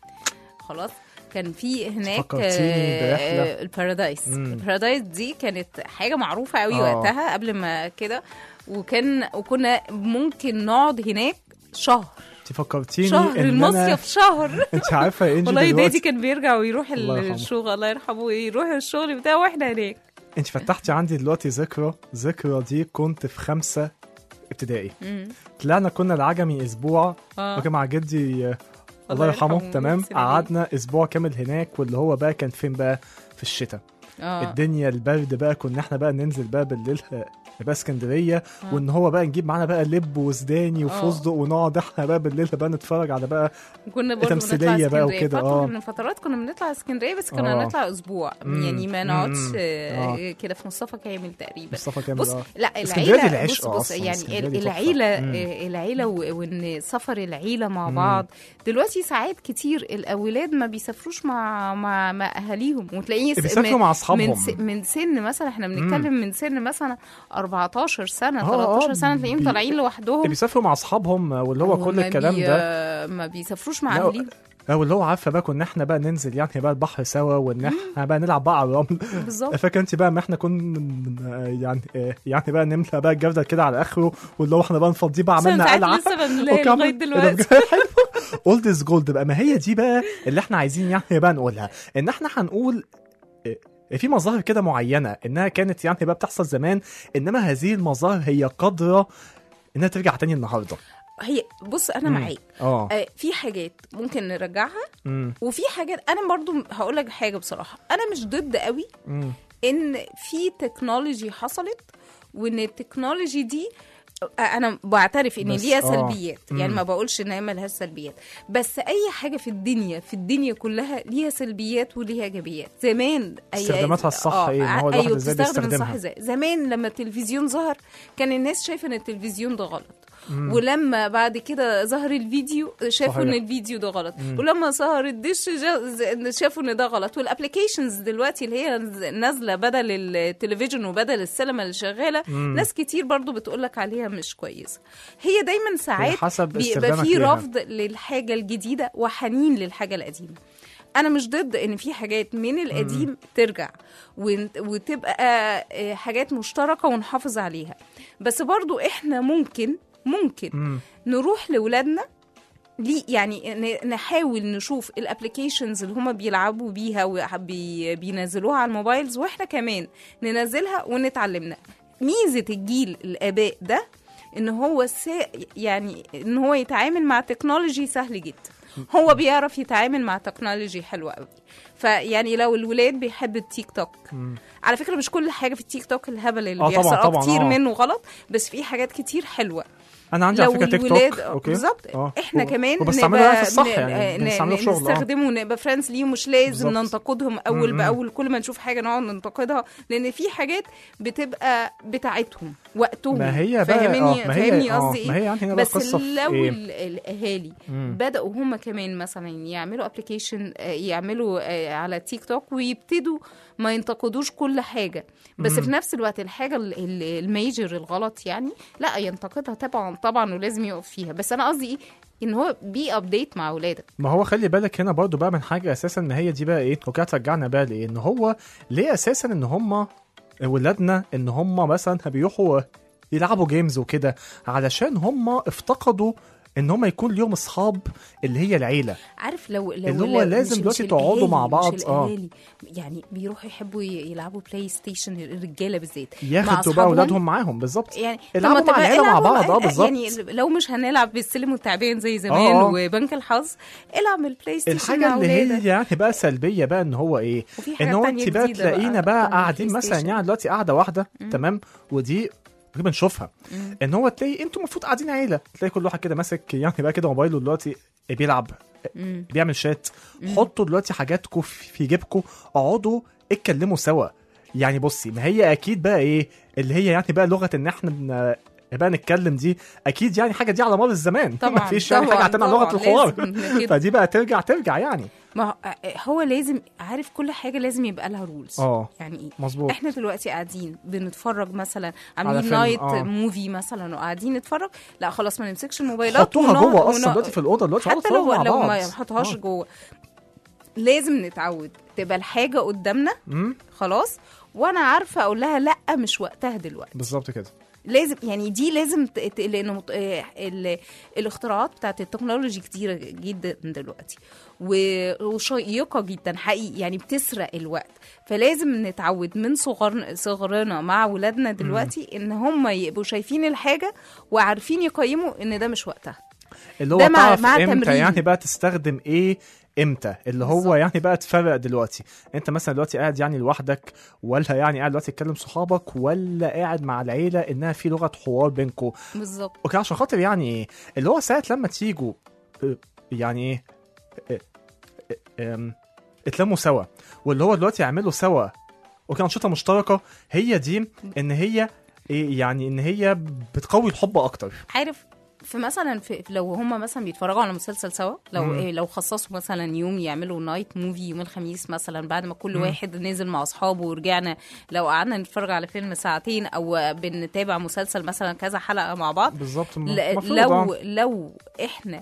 Speaker 3: خلاص كان في هناك
Speaker 2: فكرتيني
Speaker 3: آه،
Speaker 2: برحلة.
Speaker 3: آه، البارادايس
Speaker 2: مم.
Speaker 3: البارادايس دي كانت حاجه معروفه قوي
Speaker 2: آه.
Speaker 3: وقتها قبل ما كده وكان وكنا ممكن نقعد هناك شهر
Speaker 2: انت فكرتيني
Speaker 3: شهر
Speaker 2: ان انا
Speaker 3: المصيف شهر
Speaker 2: انت عارفه يا انجي
Speaker 3: والله دادي
Speaker 2: دلوقتي
Speaker 3: كان بيرجع ويروح ال-
Speaker 2: الله يرحمه.
Speaker 3: الشغل الله يرحمه يروح الشغل بتاعه واحنا هناك
Speaker 2: انت فتحتي عندي دلوقتي ذكرى ذكرى دي كنت في خمسة ابتدائي
Speaker 3: مم.
Speaker 2: طلعنا كنا العجمي اسبوع
Speaker 3: اه
Speaker 2: وكان مع جدي آه،
Speaker 3: الله
Speaker 2: الله يرحمه
Speaker 3: يرحمه
Speaker 2: تمام
Speaker 3: ويحسن إليه.
Speaker 2: قعدنا اسبوع كامل هناك واللي هو بقى كان فين بقى في الشتاء
Speaker 3: اه
Speaker 2: الدنيا البرد بقى كنا احنا بقى ننزل بقى بالليل آه، بقى اسكندريه
Speaker 3: آه.
Speaker 2: وان هو بقى نجيب معانا بقى لب وسوداني وفستق ونقعد احنا بقى بالليل بقى نتفرج على بقى
Speaker 3: كنا برضه
Speaker 2: تمثيلية
Speaker 3: بنطلع
Speaker 2: بقى
Speaker 3: اسكندرية.
Speaker 2: وكده،
Speaker 3: فترة
Speaker 2: آه.
Speaker 3: من الفترات كنا بنطلع اسكندريه بس كنا
Speaker 2: آه.
Speaker 3: نطلع اسبوع
Speaker 2: مم.
Speaker 3: يعني ما نقعدش
Speaker 2: مم.
Speaker 3: آه،
Speaker 2: آه.
Speaker 3: كده في مصطفى كامل تقريبا
Speaker 2: مصطفى كامل
Speaker 3: بص
Speaker 2: اه
Speaker 3: لا
Speaker 2: اسكندرية دي
Speaker 3: العيله
Speaker 2: العشق
Speaker 3: بص بص
Speaker 2: أصلاً،
Speaker 3: يعني
Speaker 2: اسكندرية دي
Speaker 3: العيله
Speaker 2: تحفة. مم.
Speaker 3: آه، العيله و- وان سفر العيله مع
Speaker 2: مم.
Speaker 3: بعض دلوقتي ساعات كتير الاولاد ما بيسافروش مع مع مع اهاليهم وتلاقيه س-
Speaker 2: بيسافروا
Speaker 3: من-
Speaker 2: مع
Speaker 3: من
Speaker 2: اصحابهم
Speaker 3: س- من سن مثلا احنا بنتكلم من سن مثلا 14 سنه
Speaker 2: آه، آه،
Speaker 3: 13 سنه تلاقيهم
Speaker 2: بي-
Speaker 3: طالعين لوحدهم
Speaker 2: بيسافروا مع اصحابهم آه، واللي هو كل
Speaker 3: وما
Speaker 2: الكلام
Speaker 3: بي-
Speaker 2: ده
Speaker 3: ما بيسافروش مع
Speaker 2: لا،
Speaker 3: اهاليهم
Speaker 2: اه واللي هو عارفه بقى كنا احنا بقى ننزل يعني بقى البحر سوا وان احنا بقى نلعب بقى على الرمل
Speaker 3: بالظبط
Speaker 2: فاكر انت بقى ما احنا كنا يعني يعني بقى نملى بقى الجردل كده على اخره واللي هو احنا بقى نفضيه بقى
Speaker 3: بس أنا
Speaker 2: عملنا
Speaker 3: ساعات
Speaker 2: قلعه
Speaker 3: لسه بنلاقي
Speaker 2: وكمل.
Speaker 3: لغايه دلوقتي
Speaker 2: حلو اولد از جولد بقى ما هي دي بقى اللي احنا عايزين يعني بقى نقولها ان احنا هنقول اه، في مظاهر كده معينه انها كانت يعني بقى بتحصل زمان انما هذه المظاهر هي قادره انها ترجع تاني النهارده
Speaker 3: هي بص انا
Speaker 2: مم.
Speaker 3: معاك
Speaker 2: اه
Speaker 3: آه، في حاجات ممكن نرجعها
Speaker 2: مم.
Speaker 3: وفي حاجات انا برضو هقول لك حاجه بصراحه انا مش ضد قوي
Speaker 2: مم.
Speaker 3: ان في تكنولوجي حصلت وان التكنولوجي دي انا بعترف ان
Speaker 2: بس
Speaker 3: ليها
Speaker 2: آه.
Speaker 3: سلبيات يعني
Speaker 2: مم.
Speaker 3: ما بقولش ان هي ملهاش سلبيات بس اي حاجه في الدنيا في الدنيا كلها ليها سلبيات وليها ايجابيات زمان أي-
Speaker 2: استخداماتها الصح إيه؟ إن هو الواحد
Speaker 3: ايوه
Speaker 2: إزاي
Speaker 3: بتستخدم الصح
Speaker 2: بيستخدمها.
Speaker 3: ازاي زمان لما التلفزيون ظهر كان الناس شايفه ان التلفزيون ده غلط ولما بعد كده ظهر الفيديو شافوا
Speaker 2: صحيح.
Speaker 3: ان الفيديو ده غلط ولما ظهر الدش جا- شافوا ان ده غلط والابلكيشنز دلوقتي اللي هي نازله بدل التلفزيون وبدل السينما اللي شغاله ناس كتير برضو بتقولك عليها مش كويسه هي دايما ساعات
Speaker 2: حسب
Speaker 3: بيبقى
Speaker 2: استخدامك
Speaker 3: في
Speaker 2: ليها.
Speaker 3: رفض للحاجه الجديده وحنين للحاجه القديمه انا مش ضد ان في حاجات من القديم ترجع ون- وتبقى آه، حاجات مشتركه ونحافظ عليها بس برضو احنا ممكن ممكن
Speaker 2: مم.
Speaker 3: نروح لاولادنا ليه يعني ن- نحاول نشوف الابلكيشنز اللي هما بيلعبوا بيها وبينزلوها على الموبايلز واحنا كمان ننزلها ونتعلمنا ميزه الجيل الاباء ده ان هو سا يعني ان هو يتعامل مع تكنولوجي سهل جدا هو بيعرف يتعامل مع تكنولوجي حلوه قوي فيعني لو الولاد بيحب التيك توك على فكره مش كل حاجه في التيك توك الهبل اللي
Speaker 2: آه
Speaker 3: بيحصل
Speaker 2: طبعاً،
Speaker 3: آه
Speaker 2: طبعاً،
Speaker 3: كتير
Speaker 2: آه.
Speaker 3: منه غلط بس في حاجات كتير حلوه
Speaker 2: انا عندي على
Speaker 3: لو
Speaker 2: فكره تيك
Speaker 3: الولاد
Speaker 2: توك اوكي
Speaker 3: بالظبط
Speaker 2: آه.
Speaker 3: احنا
Speaker 2: و-
Speaker 3: كمان
Speaker 2: وبستعمله
Speaker 3: نبقى
Speaker 2: يعني في الصح
Speaker 3: ن-
Speaker 2: يعني
Speaker 3: ن-
Speaker 2: بنستعمله في شغل آه.
Speaker 3: نستخدمه ونبقى فريندز ليه مش لازم
Speaker 2: بالظبط.
Speaker 3: ننتقدهم اول
Speaker 2: م-م.
Speaker 3: باول كل ما نشوف حاجه نقعد ننتقدها لان في حاجات بتبقى بتاعتهم وقتهم
Speaker 2: ما هي بقى
Speaker 3: فاهمني
Speaker 2: آه، ما هي-
Speaker 3: فاهمني
Speaker 2: آه،
Speaker 3: قصدي
Speaker 2: ما
Speaker 3: ايه
Speaker 2: هي يعني هنا بقى
Speaker 3: بس
Speaker 2: القصة في
Speaker 3: لو
Speaker 2: إيه؟
Speaker 3: ال- الاهالي
Speaker 2: مم.
Speaker 3: بداوا هم كمان مثلا يعملوا ابلكيشن يعملوا آه، على تيك توك ويبتدوا ما ينتقدوش كل حاجه بس في نفس الوقت الحاجه ال- ال- الميجر الغلط يعني لا ينتقدها طبعا طبعا ولازم يقف فيها بس انا قصدي ايه ان هو بي ابديت مع اولادك
Speaker 2: ما هو خلي بالك هنا برضو بقى من حاجه اساسا ان هي دي بقى ايه وكده ترجعنا بقى لايه ان هو ليه اساسا ان هم ولادنا ان هم مثلا بيروحوا يلعبوا جيمز وكده علشان هم افتقدوا ان هم يكون ليهم اصحاب اللي هي العيله
Speaker 3: عارف لو لو
Speaker 2: اللي هو
Speaker 3: لو-
Speaker 2: لازم
Speaker 3: مش-
Speaker 2: دلوقتي
Speaker 3: مش
Speaker 2: تقعدوا
Speaker 3: الأهالي،
Speaker 2: مع بعض،
Speaker 3: مش
Speaker 2: آه.
Speaker 3: الأهالي. يعني بيروحوا يحبوا ي- يلعبوا بلاي ستيشن الرجاله بالذات مع
Speaker 2: ياخدوا بقى
Speaker 3: أصحابهم.
Speaker 2: اولادهم معاهم بالظبط
Speaker 3: يعني
Speaker 2: العبوا
Speaker 3: طب ما
Speaker 2: مع
Speaker 3: تبقى
Speaker 2: العيله مع
Speaker 3: العبوا
Speaker 2: بعض اه
Speaker 3: بقى-
Speaker 2: بالظبط
Speaker 3: يعني لو مش هنلعب بالسلم والتعبان زي زمان
Speaker 2: آه.
Speaker 3: وبنك الحظ العب البلاي ستيشن
Speaker 2: الحاجه
Speaker 3: مع
Speaker 2: اللي هي
Speaker 3: ولادك.
Speaker 2: يعني بقى سلبيه بقى ان هو ايه
Speaker 3: وفي
Speaker 2: ان
Speaker 3: حاجات
Speaker 2: هو
Speaker 3: تانية
Speaker 2: انت بقى
Speaker 3: جديدة
Speaker 2: تلاقينا
Speaker 3: أكتر
Speaker 2: بقى
Speaker 3: من
Speaker 2: قاعدين
Speaker 3: البلاي
Speaker 2: مثلا
Speaker 3: ستيشن.
Speaker 2: يعني دلوقتي قاعده واحده تمام ودي دي بنشوفها ان هو تلاقي انتوا المفروض قاعدين عيله تلاقي كل واحد كده ماسك يعني بقى كده موبايله دلوقتي بيلعب
Speaker 3: مم.
Speaker 2: بيعمل شات حطوا دلوقتي حاجاتكم في جيبكم اقعدوا اتكلموا سوا يعني بصي ما هي اكيد بقى ايه اللي هي يعني بقى لغه ان احنا بن... بقى نتكلم دي اكيد يعني حاجه دي على مر الزمان
Speaker 3: طبعا
Speaker 2: مفيش يعني حاجه
Speaker 3: طبعاً،
Speaker 2: عندنا لغه
Speaker 3: طبعاً،
Speaker 2: الحوار
Speaker 3: لازم كده.
Speaker 2: فدي بقى ترجع ترجع يعني
Speaker 3: ما هو- هو لازم عارف كل حاجه لازم يبقى لها رولز
Speaker 2: اه
Speaker 3: يعني ايه
Speaker 2: مظبوط
Speaker 3: احنا دلوقتي قاعدين بنتفرج مثلا
Speaker 2: على
Speaker 3: عاملين
Speaker 2: فيلم،
Speaker 3: نايت
Speaker 2: آه.
Speaker 3: موفي مثلا وقاعدين نتفرج لا خلاص ما نمسكش الموبايلات
Speaker 2: حطوها
Speaker 3: ونقعد-
Speaker 2: جوه اصلا
Speaker 3: ونقعد-
Speaker 2: دلوقتي في الاوضه دلوقتي
Speaker 3: حتى
Speaker 2: اقعدوا
Speaker 3: لو
Speaker 2: اتفرجوا
Speaker 3: لو
Speaker 2: مع
Speaker 3: ما
Speaker 2: بعض.
Speaker 3: نحطهاش
Speaker 2: آه.
Speaker 3: جوه لازم نتعود تبقى الحاجه قدامنا
Speaker 2: مم،
Speaker 3: خلاص وانا عارفه اقول لها لا مش وقتها دلوقتي
Speaker 2: بالظبط كده
Speaker 3: لازم يعني دي لازم ت... ت... لانه مت... آه، ال... الاختراعات بتاعت التكنولوجي كتيره جدا دلوقتي و... وشيقه جدا حقيقي يعني بتسرق الوقت فلازم نتعود من صغر صغرنا مع ولادنا دلوقتي ان هم يبقوا شايفين الحاجه وعارفين يقيموا ان ده مش وقتها
Speaker 2: اللي هو
Speaker 3: ده مع-
Speaker 2: تعرف
Speaker 3: مع
Speaker 2: امتى
Speaker 3: تمرين.
Speaker 2: يعني بقى تستخدم ايه امتى اللي هو
Speaker 3: بالظبط.
Speaker 2: يعني بقى تفرق دلوقتي انت مثلا دلوقتي قاعد يعني لوحدك ولا يعني قاعد دلوقتي تكلم صحابك ولا قاعد مع العيله انها في لغه حوار بينكم
Speaker 3: بالظبط
Speaker 2: اوكي عشان خاطر يعني ايه اللي هو ساعه لما تيجوا اه، يعني ايه اه، اه، ام، اتلموا سوا واللي هو دلوقتي يعملوا سوا اوكي انشطه مشتركه هي دي ان هي ايه يعني ان هي بتقوي الحب اكتر
Speaker 3: عارف في مثلا في لو هم مثلا بيتفرجوا على مسلسل سوا لو
Speaker 2: مم.
Speaker 3: إيه لو خصصوا مثلا يوم يعملوا نايت موفي يوم الخميس مثلا بعد ما كل واحد نزل مع اصحابه ورجعنا لو قعدنا نتفرج على فيلم ساعتين او بنتابع مسلسل مثلا كذا حلقه مع بعض
Speaker 2: بالظبط
Speaker 3: ل-
Speaker 2: المفروض
Speaker 3: لو
Speaker 2: اه.
Speaker 3: لو احنا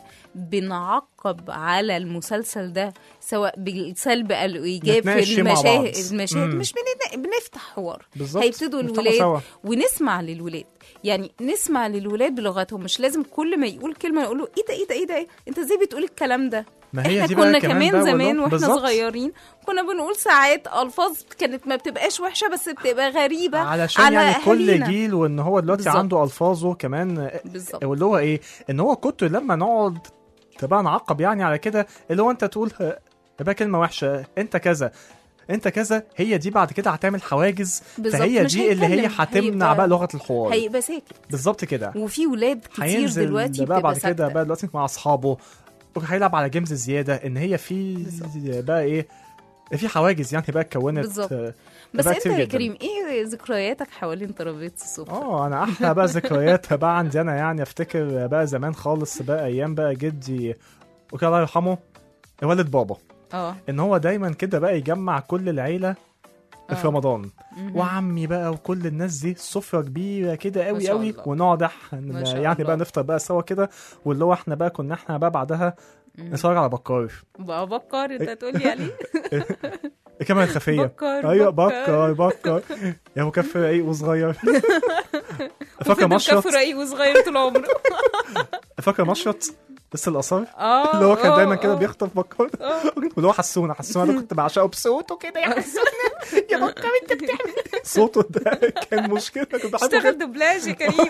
Speaker 3: بنعقب على المسلسل ده سواء بالسلب او الايجاب
Speaker 2: نتناقش
Speaker 3: في
Speaker 2: فيه مع
Speaker 3: المشاهد
Speaker 2: بعض.
Speaker 3: المشاهد
Speaker 2: مم.
Speaker 3: مش بنت- بنفتح حوار
Speaker 2: بالظبط
Speaker 3: هيبتدوا
Speaker 2: نفتحوا
Speaker 3: الولاد
Speaker 2: سوا.
Speaker 3: ونسمع للولاد يعني نسمع للولاد بلغتهم مش لازم كل ما يقول كلمه نقول له ايه ده ايه ده ايه ده إيه؟ انت ازاي بتقول الكلام ده
Speaker 2: ما هي
Speaker 3: احنا
Speaker 2: دي بقى
Speaker 3: كنا
Speaker 2: كمان
Speaker 3: كمان
Speaker 2: بقى
Speaker 3: زمان
Speaker 2: والله.
Speaker 3: واحنا
Speaker 2: بالظبط.
Speaker 3: صغيرين كنا بنقول ساعات الفاظ كانت ما بتبقاش وحشه بس بتبقى غريبه
Speaker 2: علشان
Speaker 3: على
Speaker 2: يعني كل
Speaker 3: أهالينا.
Speaker 2: جيل وان هو دلوقتي
Speaker 3: بالظبط.
Speaker 2: عنده الفاظه كمان
Speaker 3: بالظبط
Speaker 2: واللي هو ايه ان هو كنت لما نقعد تبقى نعقب يعني على كده اللي هو انت تقول ه- يبقى كلمه وحشه انت كذا انت كذا هي دي بعد كده هتعمل حواجز
Speaker 3: بالظبط،
Speaker 2: فهي
Speaker 3: مش
Speaker 2: دي اللي هي
Speaker 3: هيتكلم،
Speaker 2: هتمنع
Speaker 3: هيبقى-
Speaker 2: بقى لغه الحوار
Speaker 3: هيبقى ساكت
Speaker 2: بالظبط كده
Speaker 3: وفي ولاد كتير
Speaker 2: هينزل
Speaker 3: دلوقتي
Speaker 2: بقى
Speaker 3: بتبقى
Speaker 2: بعد كده
Speaker 3: ساكتة.
Speaker 2: بقى دلوقتي مع اصحابه هيلعب على جيمز زياده ان هي في
Speaker 3: بالظبط.
Speaker 2: بقى ايه في حواجز يعني بقى اتكونت
Speaker 3: بالظبط.
Speaker 2: آه،
Speaker 3: بس
Speaker 2: بقى
Speaker 3: انت
Speaker 2: كتير
Speaker 3: يا
Speaker 2: جداً.
Speaker 3: كريم ايه ذكرياتك حوالين ترابيزه السفره
Speaker 2: اه انا احلى بقى ذكريات بقى عندي انا يعني افتكر بقى زمان خالص بقى ايام بقى جدي وكان الله يرحمه والد بابا
Speaker 3: اه
Speaker 2: ان هو دايما كده بقى يجمع كل العيله في
Speaker 3: آه.
Speaker 2: رمضان
Speaker 3: مهم.
Speaker 2: وعمي بقى وكل الناس دي سفره كبيره كده
Speaker 3: ما
Speaker 2: قوي
Speaker 3: شاء
Speaker 2: قوي
Speaker 3: الله.
Speaker 2: ونقعد
Speaker 3: ما
Speaker 2: احنا
Speaker 3: شاء
Speaker 2: يعني
Speaker 3: الله.
Speaker 2: بقى نفطر بقى سوا كده واللي هو احنا بقى كنا احنا بقى بعدها
Speaker 3: مم.
Speaker 2: نتفرج على بكار
Speaker 3: بقى بكر انت تقولي عليه
Speaker 2: الكاميرا الخفيه
Speaker 3: بكر
Speaker 2: ايوه
Speaker 3: بكر.
Speaker 2: بكر بكر يا ابو كف رقيق وصغير فاكر
Speaker 3: وفضل
Speaker 2: مشرط
Speaker 3: كف رقيق وصغير طول عمره
Speaker 2: فاكر مشرط بس الاثار
Speaker 3: اه
Speaker 2: اللي هو كان
Speaker 3: آه،
Speaker 2: دايما كده
Speaker 3: آه.
Speaker 2: بيخطف بكار
Speaker 3: آه.
Speaker 2: واللي هو حسونه حسونه ده كنت بعشقه بصوته كده يا حسونه يا بكار انت بتعمل صوته ده كان مشكله كنت بحبه
Speaker 3: اشتغل
Speaker 2: جدا
Speaker 3: دوبلاج يا كريم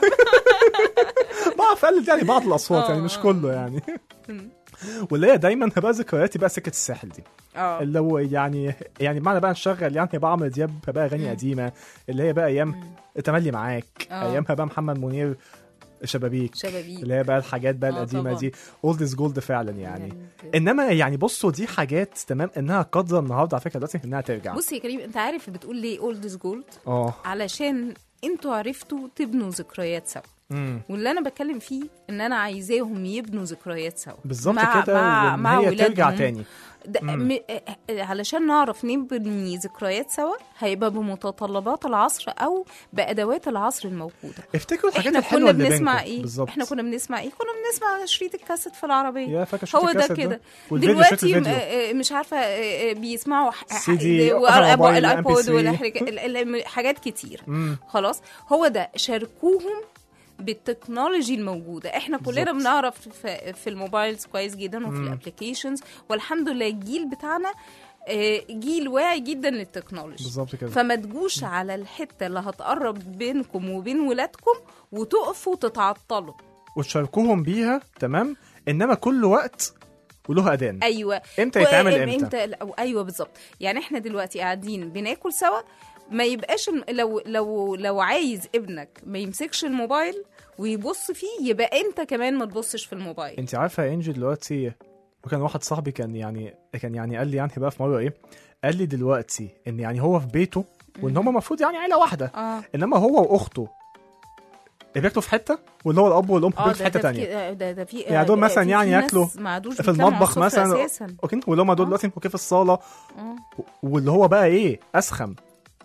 Speaker 2: بعرف اقلد يعني بعض الاصوات يعني مش
Speaker 3: آه،
Speaker 2: كله يعني
Speaker 3: مم.
Speaker 2: واللي هي دايما بقى ذكرياتي بقى سكه الساحل دي
Speaker 3: اه
Speaker 2: اللي هو يعني يعني بمعنى بقى نشغل يعني بقى عمرو دياب بقى اغاني قديمه اللي هي بقى ايام تملي معاك
Speaker 3: آه.
Speaker 2: ايامها بقى محمد منير شبابيك
Speaker 3: شبابيك
Speaker 2: اللي هي بقى الحاجات بقى
Speaker 3: آه،
Speaker 2: القديمه
Speaker 3: طبعاً.
Speaker 2: دي اولد از جولد فعلا يعني
Speaker 3: كده.
Speaker 2: انما يعني بصوا دي حاجات تمام انها قادره النهارده على فكره دلوقتي انها ترجع
Speaker 3: بص يا كريم انت عارف بتقول ليه اولد از جولد
Speaker 2: اه
Speaker 3: علشان انتوا عرفتوا تبنوا ذكريات سوا
Speaker 2: امم
Speaker 3: واللي انا بتكلم فيه ان انا عايزاهم يبنوا ذكريات سوا
Speaker 2: بالظبط
Speaker 3: مع-
Speaker 2: كده
Speaker 3: مع-
Speaker 2: وان
Speaker 3: مع
Speaker 2: هي ترجع
Speaker 3: ولادهم.
Speaker 2: تاني
Speaker 3: ده
Speaker 2: مم.
Speaker 3: م... آه، علشان نعرف نبني ذكريات سوا هيبقى بمتطلبات العصر او بادوات العصر الموجوده
Speaker 2: افتكروا الحاجات
Speaker 3: احنا
Speaker 2: الحلوه
Speaker 3: كنا
Speaker 2: اللي
Speaker 3: بنسمع
Speaker 2: بينكم
Speaker 3: ايه
Speaker 2: بالظبط
Speaker 3: احنا كنا بنسمع ايه كنا بنسمع شريط الكاسيت في العربيه
Speaker 2: يا فاكر شريط
Speaker 3: هو ده
Speaker 2: الكاسيت
Speaker 3: كده
Speaker 2: والفيديو شريط
Speaker 3: دلوقتي م-
Speaker 2: الفيديو
Speaker 3: آه، آه، مش عارفه آه، آه، بيسمعوا ح- ح-
Speaker 2: سي دي،
Speaker 3: و-
Speaker 2: على
Speaker 3: الأب-
Speaker 2: موبايل،
Speaker 3: الايبود
Speaker 2: MP3.
Speaker 3: والحاجات- ال- ال- حاجات كتير
Speaker 2: امم
Speaker 3: خلاص هو ده شاركوهم بالتكنولوجي الموجوده احنا كلنا
Speaker 2: بالظبط.
Speaker 3: بنعرف في, في الموبايلز كويس جدا وفي
Speaker 2: مم.
Speaker 3: الابلكيشنز والحمد لله الجيل بتاعنا آه، جيل واعي جدا للتكنولوجي
Speaker 2: بالظبط كده
Speaker 3: فما تجوش على الحته اللي هتقرب بينكم وبين ولادكم وتقفوا تتعطلوا
Speaker 2: وتشاركوهم بيها تمام انما كل وقت وله اذان
Speaker 3: ايوه
Speaker 2: امتى يتعمل
Speaker 3: و-
Speaker 2: امتى
Speaker 3: امتى لا، ايوه بالظبط يعني احنا دلوقتي قاعدين بناكل سوا ما يبقاش الم- لو لو لو عايز ابنك ما يمسكش الموبايل ويبص فيه يبقى انت كمان ما تبصش في الموبايل
Speaker 2: انت عارفه يا انجي دلوقتي وكان واحد صاحبي كان يعني كان يعني قال لي يعني بقى في مره ايه قال لي دلوقتي ان يعني هو في بيته وان هم المفروض يعني عيله واحده
Speaker 3: اه
Speaker 2: انما هو واخته بياكلوا في حته واللي هو الاب والام
Speaker 3: اه
Speaker 2: بياكلوا في
Speaker 3: ده
Speaker 2: حته
Speaker 3: ده
Speaker 2: تانية
Speaker 3: في ده ده في
Speaker 2: يعني دول
Speaker 3: ده
Speaker 2: مثلا
Speaker 3: في-
Speaker 2: يعني
Speaker 3: في ناس
Speaker 2: ياكلوا
Speaker 3: ما عادوش
Speaker 2: في
Speaker 3: بيتكلموا على
Speaker 2: المطبخ
Speaker 3: السفرة
Speaker 2: مثلا
Speaker 3: اساسا
Speaker 2: اوكي واللي هم دول
Speaker 3: آه.
Speaker 2: دلوقتي اوكي في الصاله
Speaker 3: اه
Speaker 2: واللي هو بقى ايه اسخن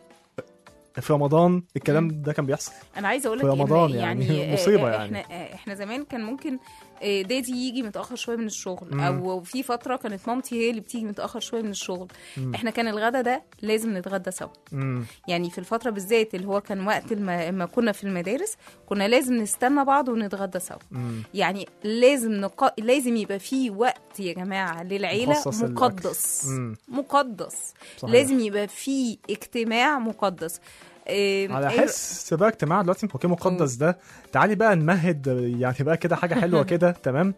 Speaker 2: في رمضان الكلام ده كان بيحصل
Speaker 3: انا عايزه اقول لك
Speaker 2: في رمضان
Speaker 3: إن
Speaker 2: يعني
Speaker 3: آه،
Speaker 2: مصيبة
Speaker 3: آه،
Speaker 2: يعني.
Speaker 3: احنا آه، احنا زمان كان ممكن آه، دادي يجي متاخر شويه من الشغل
Speaker 2: مم.
Speaker 3: او في فتره كانت مامتي هي اللي بتيجي متاخر شويه من الشغل
Speaker 2: مم.
Speaker 3: احنا كان الغدا ده لازم نتغدى سوا
Speaker 2: امم
Speaker 3: يعني في الفتره بالذات اللي هو كان وقت الم- ما كنا في المدارس كنا لازم نستنى بعض ونتغدى سوا
Speaker 2: امم
Speaker 3: يعني لازم نق... لازم يبقى في وقت يا جماعه للعيله
Speaker 2: مخصص للأكل.
Speaker 3: مقدس
Speaker 2: مم.
Speaker 3: مقدس
Speaker 2: صحيح.
Speaker 3: لازم يبقى في اجتماع مقدس إيه
Speaker 2: على
Speaker 3: إيه-
Speaker 2: حس بقى اجتماع دلوقتي اوكي مقدس ده تعالي بقى نمهد يعني بقى كده حاجه حلوه كده تمام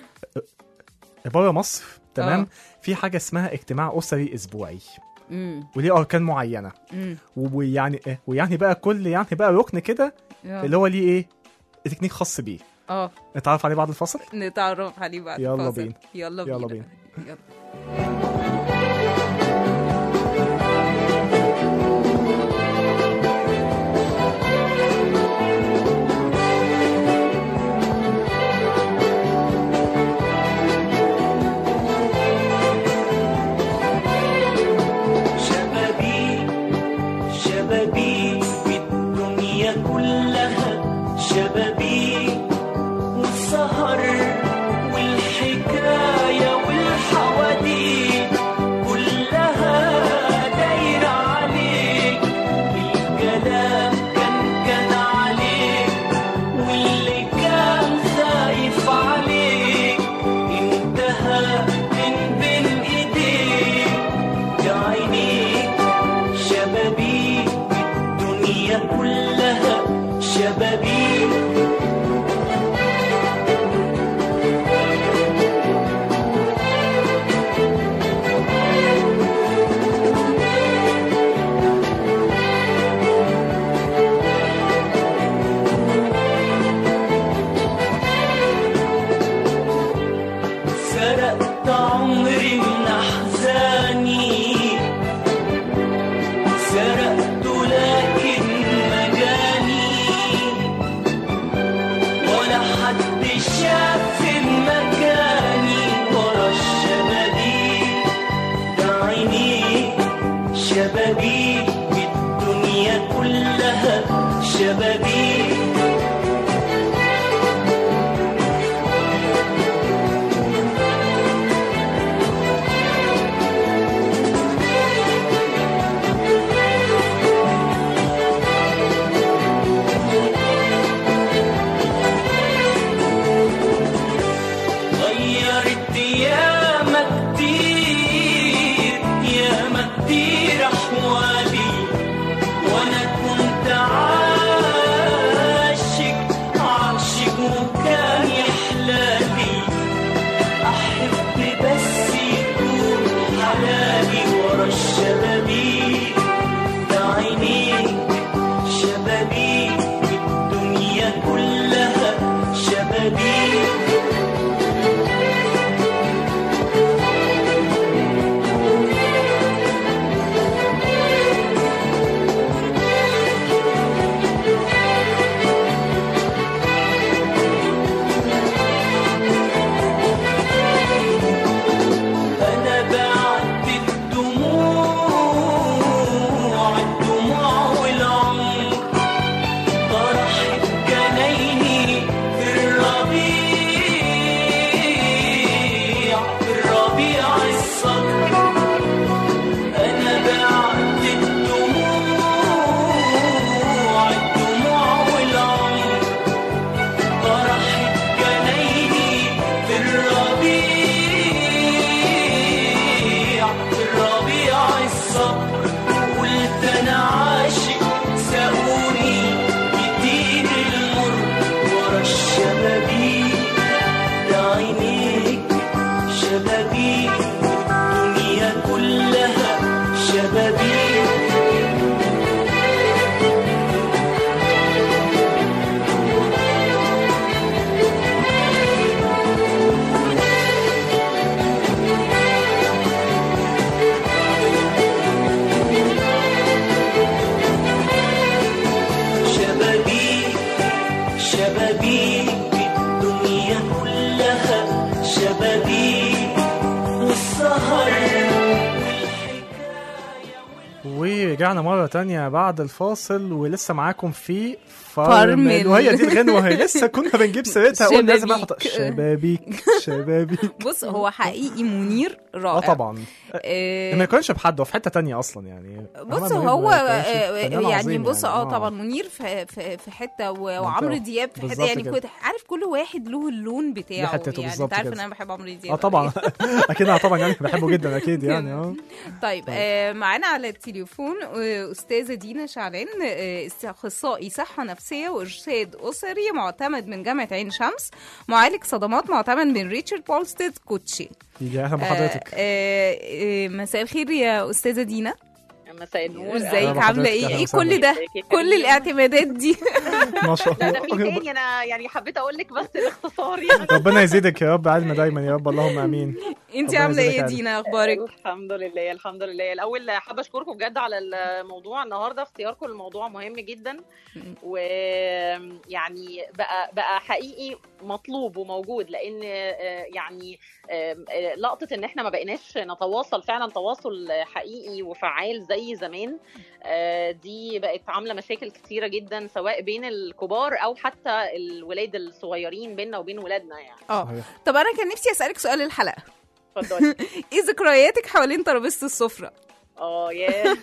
Speaker 2: بره مصر تمام
Speaker 3: آه.
Speaker 2: في حاجه اسمها اجتماع اسري اسبوعي
Speaker 3: مم.
Speaker 2: وليه اركان معينه
Speaker 3: مم.
Speaker 2: ويعني إيه؟ ويعني بقى كل يعني بقى ركن كده
Speaker 3: آه.
Speaker 2: اللي هو ليه ايه تكنيك خاص بيه
Speaker 3: اه
Speaker 2: نتعرف عليه بعد الفصل
Speaker 3: نتعرف عليه بعد
Speaker 2: يلا
Speaker 3: الفاصل.
Speaker 2: بينا.
Speaker 3: يلا
Speaker 2: يلا
Speaker 3: بينا
Speaker 2: بينا.
Speaker 3: يلا.
Speaker 7: شبابيك شبابيك بالدنيا كلها شبابيك والسهر والحكاية والحواديت شبابيك والسهر
Speaker 2: ورجعنا مرة تانية بعد الفاصل ولسه معاكم في
Speaker 3: فارمل.
Speaker 2: فارمل وهي دي الغنوة هي لسه كنا بنجيب سيرتها قلنا لازم
Speaker 3: شبابيك.
Speaker 2: احط شبابيك شبابيك
Speaker 3: بص هو حقيقي منير رائع
Speaker 2: اه طبعا
Speaker 3: آه،
Speaker 2: ما يكونش بحد هو في حته تانية اصلا يعني
Speaker 3: بص
Speaker 2: محمد
Speaker 3: هو
Speaker 2: منير ما يكونش
Speaker 3: آه،
Speaker 2: فنان
Speaker 3: يعني
Speaker 2: عظيم
Speaker 3: بص
Speaker 2: يعني.
Speaker 3: اه طبعا منير في في في حته و- وعمرو
Speaker 2: منطقة.
Speaker 3: دياب في حته
Speaker 2: بالظبط
Speaker 3: يعني
Speaker 2: كده.
Speaker 3: كنت عارف كل واحد له اللون بتاعه
Speaker 2: حتته
Speaker 3: يعني
Speaker 2: بالظبط
Speaker 3: انت عارف
Speaker 2: كده.
Speaker 3: ان انا بحب عمرو دياب
Speaker 2: اه طبعا
Speaker 3: أوي.
Speaker 2: اكيد انا طبعا يعني بحبه جدا اكيد يعني اه
Speaker 3: طيب آه معانا على التليفون آه، استاذه دينا شعلان آه، اخصائي صحه نفسيه وارشاد اسري معتمد من جامعه عين شمس معالج صدمات معتمد من ريتشارد بولستيد كوتشي
Speaker 2: يا اهلا بحضرتك
Speaker 3: آه، آه، آه، مساء الخير يا استاذه دينا
Speaker 8: مساء النور
Speaker 3: ازيك
Speaker 2: أهلا
Speaker 3: عامله
Speaker 2: بحضرتك،
Speaker 3: ايه
Speaker 2: أهلا
Speaker 3: ايه
Speaker 2: وسهلا.
Speaker 3: كل ده
Speaker 8: ازيك يا
Speaker 3: كل
Speaker 8: كريم؟
Speaker 3: الاعتمادات دي
Speaker 2: ما شاء
Speaker 8: لا ده في
Speaker 2: الله
Speaker 8: تاني انا يعني حبيت اقول لك بس الاختصار يعني
Speaker 2: ربنا يزيدك يا رب علم دايما يا رب اللهم امين
Speaker 3: انت
Speaker 2: ربنا
Speaker 3: عامله ايه
Speaker 2: يزيدك
Speaker 3: يا
Speaker 2: علم.
Speaker 3: دينا اخبارك
Speaker 8: الحمد لله الحمد لله الاول حابه اشكركم بجد على الموضوع النهارده اختياركم للموضوع مهم جدا ويعني بقى بقى حقيقي مطلوب وموجود لان آه، يعني آم، آه، لقطه ان احنا ما بقيناش نتواصل فعلا تواصل حقيقي وفعال زي زمان آه، دي بقت عامله مشاكل كتيره جدا سواء بين الكبار او حتى الولاد الصغيرين بيننا وبين ولادنا يعني
Speaker 3: اه
Speaker 2: صحيح.
Speaker 3: طب انا كان نفسي اسالك سؤال الحلقه
Speaker 8: اتفضلي
Speaker 3: ايه ذكرياتك حوالين ترابيزه السفره
Speaker 8: اه ياه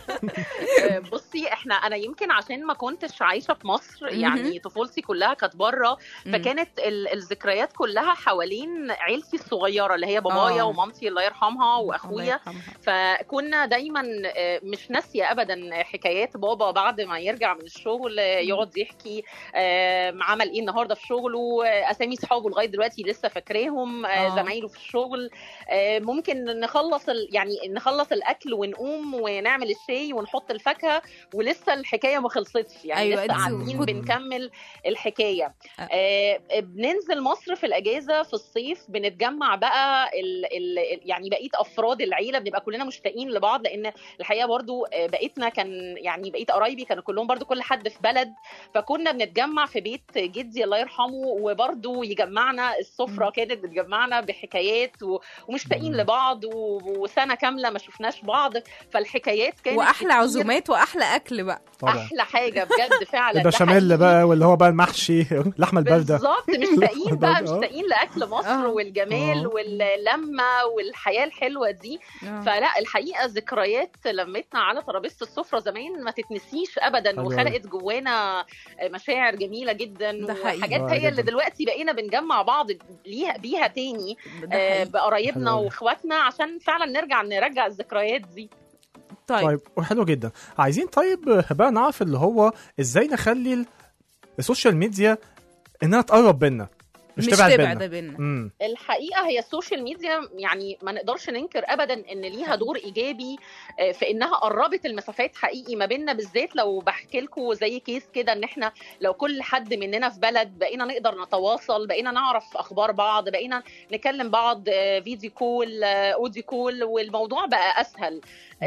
Speaker 8: آه، بصي احنا انا يمكن عشان ما كنتش عايشه في مصر يعني طفولتي كلها كانت بره فكانت ال- الذكريات كلها حوالين عيلتي الصغيره اللي هي بابايا
Speaker 3: آه.
Speaker 8: ومامتي الله يرحمها
Speaker 3: الله
Speaker 8: واخويا
Speaker 3: يرحمها.
Speaker 8: فكنا دايما آه، مش ناسيه ابدا حكايات بابا بعد ما يرجع من الشغل آه، يقعد يحكي آه، عمل ايه النهارده في شغله آه، اسامي صحابه لغايه دلوقتي لسه فاكراهم آه،
Speaker 3: آه.
Speaker 8: زمايله في الشغل آه، ممكن نخلص ال... يعني نخلص الاكل ونقوم ونعمل الشاي ونحط الفاكهه ولسه الحكايه ما خلصتش يعني
Speaker 3: أيوة،
Speaker 8: أيوة لسه
Speaker 3: أنت
Speaker 8: قاعدين
Speaker 3: كنت-
Speaker 8: بنكمل الحكايه
Speaker 3: آه.
Speaker 8: آه، بننزل مصر في الاجازه في الصيف بنتجمع بقى ال... ال... يعني بقيه افراد العيله بنبقى كلنا مشتاقين لبعض لان الحقيقه برضو آه، بقيتنا كان يعني بقيه قرايبي كانوا كلهم برضو كل حد في بلد فكنا بنتجمع في بيت جدي الله يرحمه وبرضو يجمعنا السفره كانت بتجمعنا بحكايات و... ومشتاقين
Speaker 2: مم.
Speaker 8: لبعض و... وسنه كامله ما شفناش بعض فالحكايات كانت
Speaker 3: واحلى
Speaker 8: كتير.
Speaker 3: عزومات واحلى اكل بقى
Speaker 2: طبعا
Speaker 8: احلى حاجه بجد فعلا ده
Speaker 2: البشاميل
Speaker 8: حقيقي.
Speaker 2: بقى واللي هو بقى المحشي اللحمه البارده
Speaker 8: بالظبط مشتاقين بقى
Speaker 2: البارده، آه.
Speaker 8: مشتاقين لاكل مصر
Speaker 3: آه.
Speaker 8: والجمال
Speaker 2: آه.
Speaker 8: واللمه والحياه الحلوه دي
Speaker 3: آه.
Speaker 8: فلا الحقيقه ذكريات لمتنا على ترابيزه السفره زمان ما تتنسيش ابدا
Speaker 2: حلو
Speaker 8: وخلقت جوانا مشاعر جميله جدا
Speaker 3: ده حقيقي.
Speaker 8: وحاجات
Speaker 2: رائع
Speaker 8: هي اللي
Speaker 2: جداً.
Speaker 8: دلوقتي بقينا بنجمع بعض ليها بيها تاني
Speaker 3: ده
Speaker 8: آه،
Speaker 3: حقيقي.
Speaker 8: بقرايبنا
Speaker 2: حلو أوي.
Speaker 8: واخواتنا عشان فعلا نرجع نرجع الذكريات دي
Speaker 3: طيب
Speaker 2: طيب وحلو جدا عايزين طيب بقى نعرف اللي هو ازاي نخلي ال- السوشيال ميديا انها تقرب بينا مش,
Speaker 3: مش
Speaker 2: تبعد
Speaker 3: تبعد
Speaker 2: بينا
Speaker 3: بينا
Speaker 2: امم
Speaker 8: الحقيقه هي السوشيال ميديا يعني ما نقدرش ننكر ابدا ان ليها دور ايجابي آه، في انها قربت المسافات حقيقي ما بيننا بالذات لو بحكي لكم زي كيس كده ان احنا لو كل حد مننا في بلد بقينا نقدر نتواصل بقينا نعرف اخبار بعض بقينا نكلم بعض آه، فيديو كول آه، اوديو كول والموضوع بقى اسهل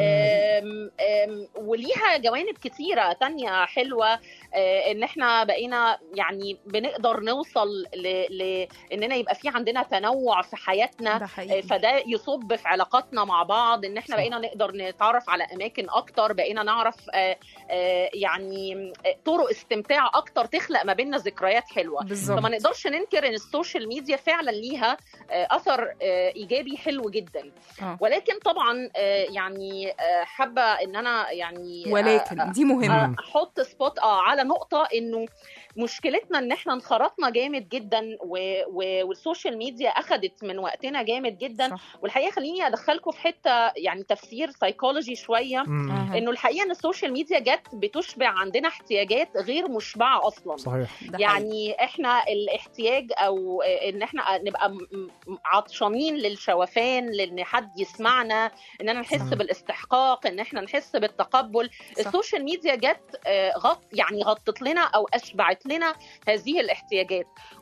Speaker 8: آم، آم، وليها جوانب كتيرة تانية حلوة آه، ان احنا بقينا يعني بنقدر نوصل ل... ل... اننا يبقى في عندنا تنوع في حياتنا
Speaker 3: ده
Speaker 8: آه،
Speaker 3: حقيقي
Speaker 8: فده يصب في علاقاتنا مع بعض ان احنا
Speaker 2: صح.
Speaker 8: بقينا نقدر نتعرف على اماكن اكتر بقينا نعرف آه، آه، يعني آه، طرق استمتاع اكتر تخلق ما بيننا ذكريات حلوه
Speaker 3: بالظبط
Speaker 8: فما نقدرش ننكر ان السوشيال ميديا فعلا ليها آه، اثر آه، ايجابي حلو جدا
Speaker 3: آه.
Speaker 8: ولكن طبعا آه، يعني آه، حابه ان انا يعني آه،
Speaker 3: ولكن دي مهمه
Speaker 2: مم.
Speaker 8: احط سبوت اه على نقطه انه مشكلتنا ان احنا انخرطنا جامد جدا و... و... والسوشيال ميديا اخذت من وقتنا جامد جدا
Speaker 3: صح.
Speaker 8: والحقيقه خليني ادخلكم في حته يعني تفسير سايكولوجي شويه
Speaker 2: أمم.
Speaker 3: آه.
Speaker 8: انه الحقيقه ان السوشيال ميديا جت بتشبع عندنا احتياجات غير مشبعه اصلا
Speaker 2: صحيح
Speaker 3: ده حقيقي.
Speaker 8: يعني احنا الاحتياج او ان احنا نبقى م- م- عطشانين للشوفان لان حد يسمعنا اننا نحس
Speaker 3: صح.
Speaker 8: بالاستحقاق ان احنا نحس بالتقبل
Speaker 3: صح.
Speaker 8: السوشيال ميديا جت آه، غط يعني غطت لنا او اشبعت لنا هذه الاحتياجات والحقيقه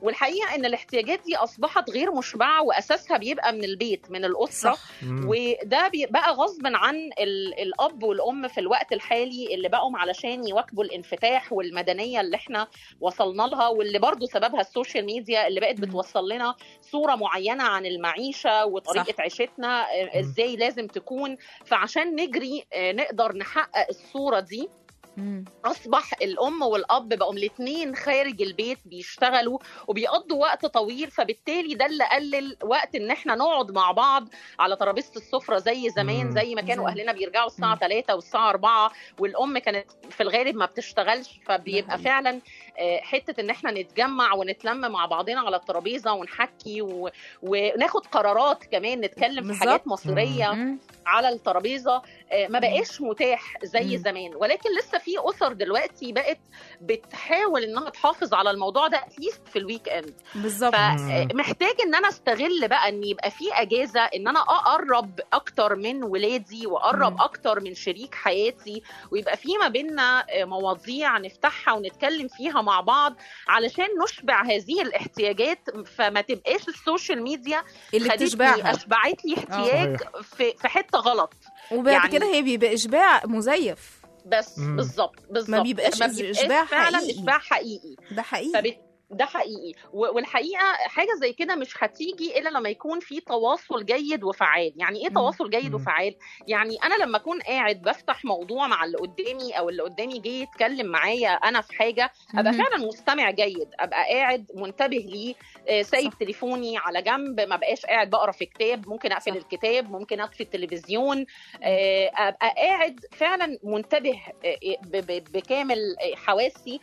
Speaker 8: ان الاحتياجات دي اصبحت غير مشبعه واساسها بيبقى من البيت من الاسره
Speaker 3: صح.
Speaker 2: مم.
Speaker 8: وده بقى غصب عن ال- الاب والام في الوقت الحالي اللي بقوا علشان يواكبوا الانفتاح والمدنيه اللي احنا وصلنا لها واللي برضو سببها السوشيال ميديا اللي بقت
Speaker 3: مم.
Speaker 8: بتوصل لنا صوره معينه عن المعيشه وطريقه
Speaker 3: صح.
Speaker 8: عيشتنا آه،
Speaker 2: مم.
Speaker 8: ازاي لازم تكون فعشان نجري آه، نقدر نحقق الصوره دي
Speaker 3: مم.
Speaker 8: اصبح الام والاب بقوا الاثنين خارج البيت بيشتغلوا وبيقضوا وقت طويل فبالتالي ده اللي قلل وقت ان احنا نقعد مع بعض على ترابيزه السفره زي زمان
Speaker 2: مم.
Speaker 8: زي ما كانوا
Speaker 3: زي-
Speaker 8: اهلنا بيرجعوا الساعه
Speaker 3: مم.
Speaker 8: 3 والساعه 4 والام كانت في الغالب ما بتشتغلش فبيبقى
Speaker 3: حقيقي.
Speaker 8: فعلا آه، حته ان احنا نتجمع ونتلم مع بعضنا على الترابيزه ونحكي و... وناخد قرارات كمان نتكلم في
Speaker 3: بالظبط.
Speaker 8: حاجات مصيريه
Speaker 3: مم.
Speaker 8: على الترابيزه آه، ما بقاش متاح زي
Speaker 3: مم.
Speaker 8: زمان ولكن لسه في اسر دلوقتي بقت بتحاول انها تحافظ على الموضوع ده اتليست في الويك اند
Speaker 3: بالظبط
Speaker 8: فمحتاج ان انا استغل بقى ان يبقى في اجازه ان انا اقرب اكتر من ولادي واقرب
Speaker 3: مم.
Speaker 8: اكتر من شريك حياتي ويبقى في ما بيننا آه، مواضيع نفتحها ونتكلم فيها مع بعض علشان نشبع هذه الاحتياجات فما تبقاش السوشيال ميديا
Speaker 3: اللي
Speaker 8: خدتني
Speaker 3: بتشبعها
Speaker 8: اشبعت لي احتياج في في حته غلط
Speaker 3: وبعد
Speaker 8: يعني-
Speaker 3: كده هي بيبقى اشباع مزيف
Speaker 8: بس
Speaker 2: مم.
Speaker 8: بالظبط بالظبط
Speaker 3: بيبقاش إشباع
Speaker 8: فعلا
Speaker 3: حقيقي.
Speaker 8: اشباع حقيقي
Speaker 3: ده حقيقي
Speaker 8: فبت... ده حقيقي و- والحقيقه حاجه زي كده مش هتيجي الا لما يكون في تواصل جيد وفعال يعني ايه
Speaker 3: مم.
Speaker 8: تواصل جيد
Speaker 2: مم.
Speaker 8: وفعال يعني انا لما اكون قاعد بفتح موضوع مع اللي قدامي او اللي قدامي جه يتكلم معايا انا في حاجه ابقى
Speaker 3: مم.
Speaker 8: فعلا مستمع جيد ابقى قاعد منتبه ليه آه، سايب
Speaker 3: صح.
Speaker 8: تليفوني على جنب ما بقاش قاعد بقرا في كتاب ممكن اقفل
Speaker 3: صح.
Speaker 8: الكتاب ممكن اطفي التلفزيون آه، ابقى قاعد فعلا منتبه آه، ب- ب- بكامل آه، حواسي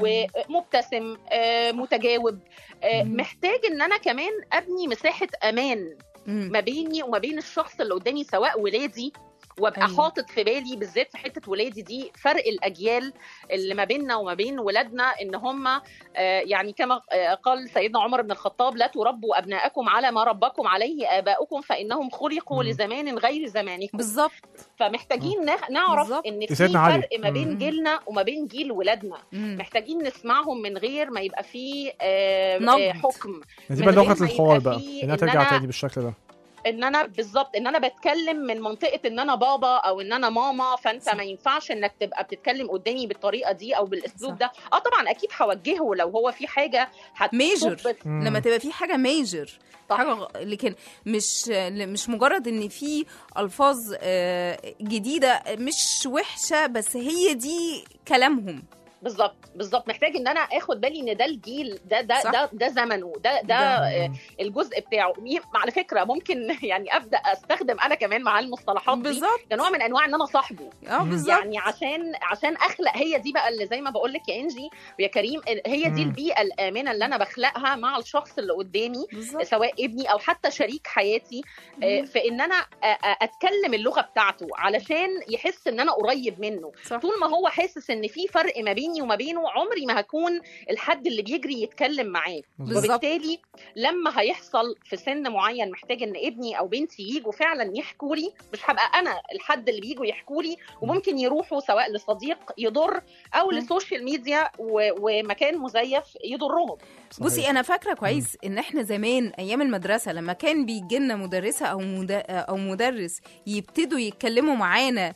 Speaker 8: ومبتسم آه، متجاوب آه،
Speaker 3: مم.
Speaker 8: محتاج ان انا كمان ابني مساحه امان
Speaker 3: مم.
Speaker 8: ما بيني وما بين الشخص اللي قدامي سواء ولادي وابقى
Speaker 3: أيوة.
Speaker 8: أيوة. حاطط في بالي بالذات في حته ولادي دي فرق الاجيال اللي ما بيننا وما بين ولادنا ان هم يعني كما آه، قال سيدنا عمر بن الخطاب لا تربوا ابناءكم على ما ربكم عليه اباؤكم فانهم خلقوا
Speaker 2: مم.
Speaker 8: لزمان غير زمانكم
Speaker 3: بالظبط
Speaker 8: فمحتاجين نع- نعرف
Speaker 3: بالظبط.
Speaker 8: ان في
Speaker 2: سيدنا علي.
Speaker 8: فرق ما بين
Speaker 3: مم.
Speaker 8: جيلنا وما بين جيل ولادنا
Speaker 3: مم.
Speaker 8: محتاجين نسمعهم من غير ما يبقى فيه آه،
Speaker 3: نقد.
Speaker 8: آه، حكم
Speaker 2: دي
Speaker 8: من
Speaker 2: بقى
Speaker 8: غير
Speaker 2: لغه
Speaker 8: ما
Speaker 2: الحوار
Speaker 8: يبقى
Speaker 2: بقى
Speaker 8: فيه
Speaker 2: انها
Speaker 8: إن
Speaker 2: ترجع
Speaker 8: أنا-
Speaker 2: تاني بالشكل ده
Speaker 8: ان انا بالظبط ان انا بتكلم من منطقه ان انا بابا او ان انا ماما فانت
Speaker 3: صح.
Speaker 8: ما ينفعش انك تبقى بتتكلم قدامي بالطريقه دي او بالاسلوب
Speaker 3: صح.
Speaker 8: ده اه طبعا اكيد هوجهه لو هو في حاجه هتصب
Speaker 3: Major.
Speaker 2: مم.
Speaker 3: لما تبقى في حاجه ميجر
Speaker 8: صح.
Speaker 3: حاجه غ- لكن مش مش مجرد ان في الفاظ آه، جديده مش وحشه بس هي دي كلامهم
Speaker 8: بالظبط بالظبط محتاج ان انا اخد بالي ان ده الجيل ده ده
Speaker 3: صح.
Speaker 8: ده ده زمنه ده ده,
Speaker 3: ده.
Speaker 8: آه، الجزء بتاعه ي- على فكره ممكن يعني ابدا استخدم انا كمان مع المصطلحات دي
Speaker 3: بالظبط
Speaker 8: كنوع من انواع ان انا صاحبه
Speaker 3: اه بالظبط
Speaker 8: يعني عشان عشان اخلق هي دي بقى اللي زي ما بقول لك يا انجي ويا كريم هي دي
Speaker 2: مم.
Speaker 8: البيئه الامنه اللي انا بخلقها مع الشخص اللي قدامي
Speaker 3: بالظبط
Speaker 8: سواء ابني او حتى شريك حياتي آه،
Speaker 3: مم.
Speaker 8: في ان انا آه، آه، اتكلم اللغه بتاعته علشان يحس ان انا قريب منه
Speaker 3: صح
Speaker 8: طول ما هو حاسس ان في فرق ما بيني وما بينه عمري ما هكون الحد اللي بيجري يتكلم معاه
Speaker 3: بالظبط.
Speaker 8: وبالتالي لما هيحصل في سن معين محتاج ان ابني او بنتي يجوا فعلا يحكوا لي مش هبقى انا الحد اللي بيجوا يحكوا لي وممكن يروحوا سواء لصديق يضر او
Speaker 3: مم.
Speaker 8: لسوشيال ميديا و- ومكان مزيف يضرهم
Speaker 2: صحيح.
Speaker 3: بصي انا فاكره كويس ان احنا زمان ايام المدرسه لما كان بيجي لنا مدرسه او مد... او مدرس يبتدوا يتكلموا معانا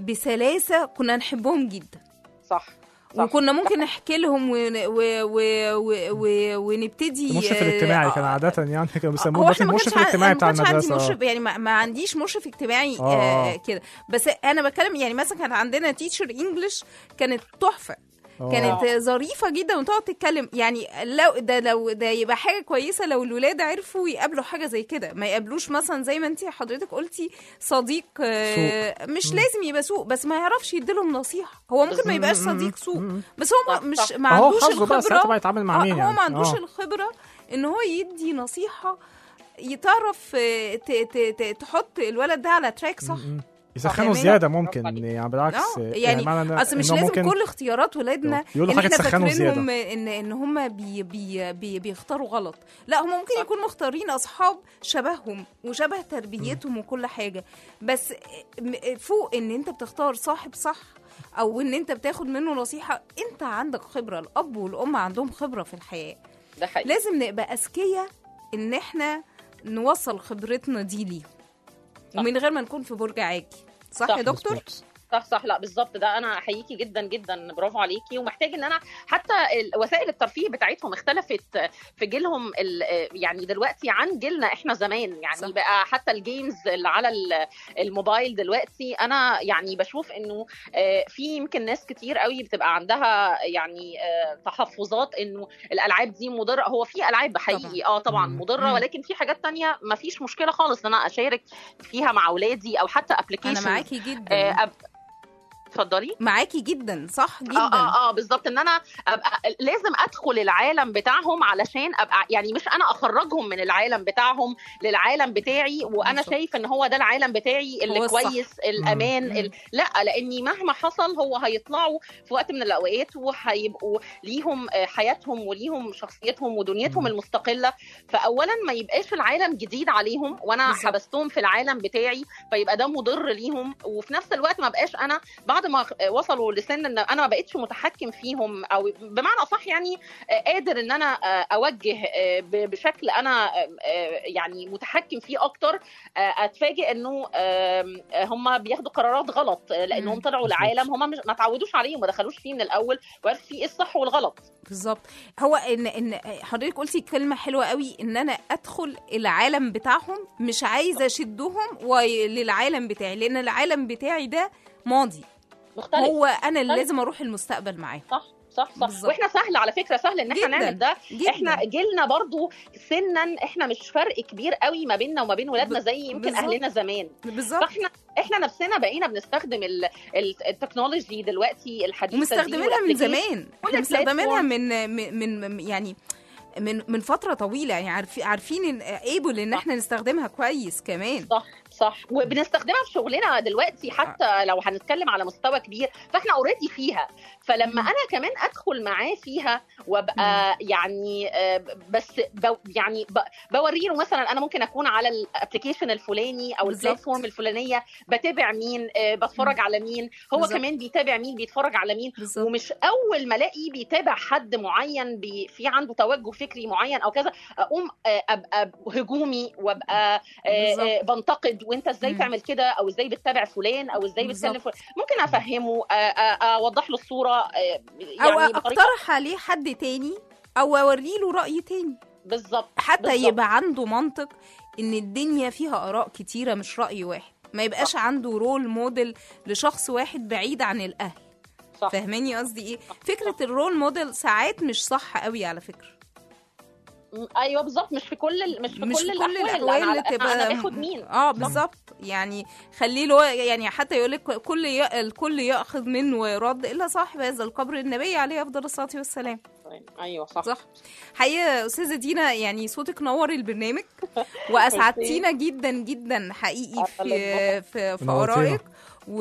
Speaker 3: بسلاسه كنا نحبهم جدا
Speaker 8: صح صح.
Speaker 3: وكنا ممكن نحكي لهم ون... و... و... و... و... ونبتدي
Speaker 2: المشرف الاجتماعي كان
Speaker 3: آه،
Speaker 2: عاده يعني كانوا
Speaker 3: هو
Speaker 2: بيسموه
Speaker 3: احنا
Speaker 2: دلوقتي
Speaker 3: ما
Speaker 2: المشرف
Speaker 3: كانش
Speaker 2: الاجتماعي
Speaker 3: عن-
Speaker 2: بتاع
Speaker 3: ما كانش عندي
Speaker 2: المدرسه
Speaker 3: مشرف يعني ما, ما عنديش مشرف اجتماعي
Speaker 2: آه.
Speaker 3: آه كده بس انا بتكلم يعني مثلا كان عندنا تيتشر انجلش كانت تحفه
Speaker 2: آه.
Speaker 3: كانت ظريفه جدا وتقعد تتكلم يعني لو ده لو ده يبقى حاجه كويسه لو الولاد عرفوا يقابلوا حاجه زي كده ما يقابلوش مثلا زي ما انت حضرتك قلتي صديق آه، مش
Speaker 2: مم.
Speaker 3: لازم يبقى سوء بس ما يعرفش يديلهم نصيحه هو ممكن ما يبقاش صديق سوء
Speaker 2: مم.
Speaker 3: بس هو
Speaker 8: صح،
Speaker 3: ما- مش
Speaker 8: صح.
Speaker 3: ما
Speaker 2: هو
Speaker 3: عندوش
Speaker 2: حظه بقى ساعتها بقى
Speaker 3: الخبره
Speaker 2: يتعامل مع
Speaker 3: آه،
Speaker 2: مين
Speaker 3: هو
Speaker 2: يعني
Speaker 3: ما عندوش
Speaker 2: آه.
Speaker 3: الخبره ان هو يدي نصيحه يتعرف آه، ت- ت- ت- تحط الولد ده على تراك صح
Speaker 2: م- م. يسخنوا
Speaker 3: فاهماني؟
Speaker 2: زياده
Speaker 8: برافو
Speaker 2: ممكن
Speaker 8: عليك.
Speaker 2: يعني بالعكس
Speaker 3: اه يعني
Speaker 2: معنى إن-
Speaker 3: اصل مش
Speaker 2: إنه
Speaker 3: لازم
Speaker 2: ممكن
Speaker 3: كل اختيارات ولادنا
Speaker 2: يقولوا
Speaker 3: ان
Speaker 2: حاجه
Speaker 3: احنا
Speaker 2: تسخنوا
Speaker 3: فاكرينهم
Speaker 2: زياده
Speaker 3: ان ان هم بي بي بي بيختاروا غلط لا هم ممكن يكونوا مختارين اصحاب شبههم وشبه تربيتهم وكل حاجه بس م- فوق ان انت بتختار صاحب صح او ان انت بتاخد منه نصيحه انت عندك خبره الاب والام عندهم خبره في الحياه
Speaker 8: ده حقيقي
Speaker 3: لازم نبقى اذكياء ان احنا نوصل خبرتنا دي ليهم
Speaker 8: صح.
Speaker 3: ومن غير ما نكون في برج عاجي صح,
Speaker 8: صح،
Speaker 3: يا دكتور
Speaker 2: مظبوط.
Speaker 8: صح صح لا بالظبط ده انا احييكي جدا جدا برافو عليكي ومحتاج ان انا حتى ال- وسائل الترفيه بتاعتهم اختلفت في جيلهم ال- يعني دلوقتي عن جيلنا احنا زمان يعني
Speaker 3: صح.
Speaker 8: صح. بقى حتى الجيمز اللي على ال- الموبايل دلوقتي انا يعني بشوف انه آه، في يمكن ناس كتير قوي بتبقى عندها يعني آه، تحفظات انه الالعاب دي مضره هو في العاب حقيقي اه طبعا
Speaker 2: مم.
Speaker 8: مضره
Speaker 3: مم.
Speaker 8: ولكن في حاجات تانية ما فيش مشكله خالص ان انا اشارك فيها مع اولادي او حتى
Speaker 3: انا
Speaker 8: ابلكيشن
Speaker 3: معاكي جدا
Speaker 8: آه، أب... اتفضلي
Speaker 3: معاكي جدا صح جدا
Speaker 8: اه اه اه بالظبط ان انا ابقى لازم ادخل العالم بتاعهم علشان ابقى يعني مش انا اخرجهم من العالم بتاعهم للعالم بتاعي وانا
Speaker 3: بالظبط.
Speaker 8: شايف ان هو ده العالم بتاعي اللي
Speaker 3: هو الصح.
Speaker 8: كويس الامان
Speaker 3: مم.
Speaker 8: ال... لا لاني مهما حصل هو هيطلعوا في وقت من الاوقات وهيبقوا ليهم آه، حياتهم وليهم شخصيتهم ودنيتهم
Speaker 2: مم.
Speaker 8: المستقله فاولا ما يبقاش العالم جديد عليهم وانا
Speaker 3: بالظبط.
Speaker 8: حبستهم في العالم بتاعي فيبقى ده مضر ليهم وفي نفس الوقت ما بقاش انا بعد ما وصلوا لسن ان انا ما بقتش متحكم فيهم او بمعنى اصح يعني قادر ان انا اوجه بشكل انا يعني متحكم فيه اكتر اتفاجئ انه هم بياخدوا قرارات غلط لانهم
Speaker 3: مم.
Speaker 8: طلعوا
Speaker 2: مظبوط.
Speaker 8: لعالم هم مش ما تعودوش عليه وما دخلوش فيه من الاول وعرفوا فيه ايه الصح والغلط
Speaker 3: بالظبط هو ان ان حضرتك قلتي كلمه حلوه قوي ان انا ادخل العالم بتاعهم مش عايزه اشدهم و- للعالم بتاعي لان العالم بتاعي ده ماضي
Speaker 8: مختلف
Speaker 3: هو انا اللي
Speaker 8: مختلف.
Speaker 3: لازم اروح المستقبل معاه
Speaker 8: صح صح صح
Speaker 3: بالظبط.
Speaker 8: واحنا سهل على فكره سهل ان احنا
Speaker 3: جداً.
Speaker 8: نعمل ده
Speaker 3: جدا
Speaker 8: احنا جيلنا برضو سنا احنا مش فرق كبير قوي ما بيننا وما بين ولادنا
Speaker 3: ب-
Speaker 8: زي يمكن
Speaker 3: بالظبط.
Speaker 8: اهلنا زمان
Speaker 3: بالظبط
Speaker 8: فاحنا احنا نفسنا بقينا بنستخدم ال- ال- التكنولوجي دلوقتي الحديثه دي
Speaker 3: ومستخدمينها من
Speaker 8: والapplication.
Speaker 3: زمان
Speaker 8: كل
Speaker 3: احنا مستخدمينها
Speaker 8: الplatform.
Speaker 3: من من من يعني من من فتره طويله يعني عارفين عارفين ايبل ان
Speaker 8: صح.
Speaker 3: احنا نستخدمها كويس كمان
Speaker 8: صح صح وبنستخدمها في شغلنا دلوقتي حتى لو هنتكلم على مستوى كبير فاحنا اوريدي فيها فلما
Speaker 3: مم.
Speaker 8: انا كمان ادخل معاه فيها وابقى يعني آه، بس بو يعني ب- بوري له مثلا انا ممكن اكون على الابلكيشن الفلاني او
Speaker 3: بالظبط.
Speaker 8: البلاتفورم الفلانيه بتابع مين آه، بتفرج على مين هو
Speaker 3: بالظبط.
Speaker 8: كمان بيتابع مين بيتفرج على مين
Speaker 3: بالظبط
Speaker 8: ومش اول ما الاقي بيتابع حد معين بي في عنده توجه فكري معين او كذا اقوم آه، ابقى هجومي وابقى آه، آه،
Speaker 3: بالظبط.
Speaker 8: بنتقد وانت ازاي
Speaker 3: مم.
Speaker 8: تعمل كده او ازاي بتتابع فلان او ازاي بتكلم
Speaker 3: بالظبط.
Speaker 8: فلان ممكن افهمه آه، آه، اوضح له الصوره آه،
Speaker 3: او
Speaker 8: يعني بطريقه
Speaker 3: اقترح عليه حد تاني او اوري له راي تاني
Speaker 8: بالظبط
Speaker 3: حتى
Speaker 8: بالظبط.
Speaker 3: يبقى عنده منطق ان الدنيا فيها اراء كتيره مش راي واحد ما يبقاش
Speaker 8: صح.
Speaker 3: عنده رول موديل لشخص واحد بعيد عن الاهل
Speaker 8: صح
Speaker 3: فاهماني قصدي ايه
Speaker 8: صح.
Speaker 3: فكره الرول موديل ساعات مش صح قوي على فكره
Speaker 8: م- ايوه بالظبط مش في كل ال- مش في
Speaker 3: مش
Speaker 8: كل
Speaker 3: في كل
Speaker 8: الاحوال
Speaker 3: الاحوال
Speaker 8: أنا,
Speaker 3: اللي تبقى
Speaker 8: انا باخد مين
Speaker 3: اه بالظبط يعني خليه له يعني حتى يقول لك كل ي... الكل ياخذ منه ويرد الا صاحب هذا القبر النبي عليه افضل الصلاه والسلام
Speaker 8: ايوه صح
Speaker 3: صح حقيقه استاذه دينا يعني صوتك نور البرنامج واسعدتينا جدا جدا حقيقي في في, في
Speaker 2: نورتينا.
Speaker 3: ارائك و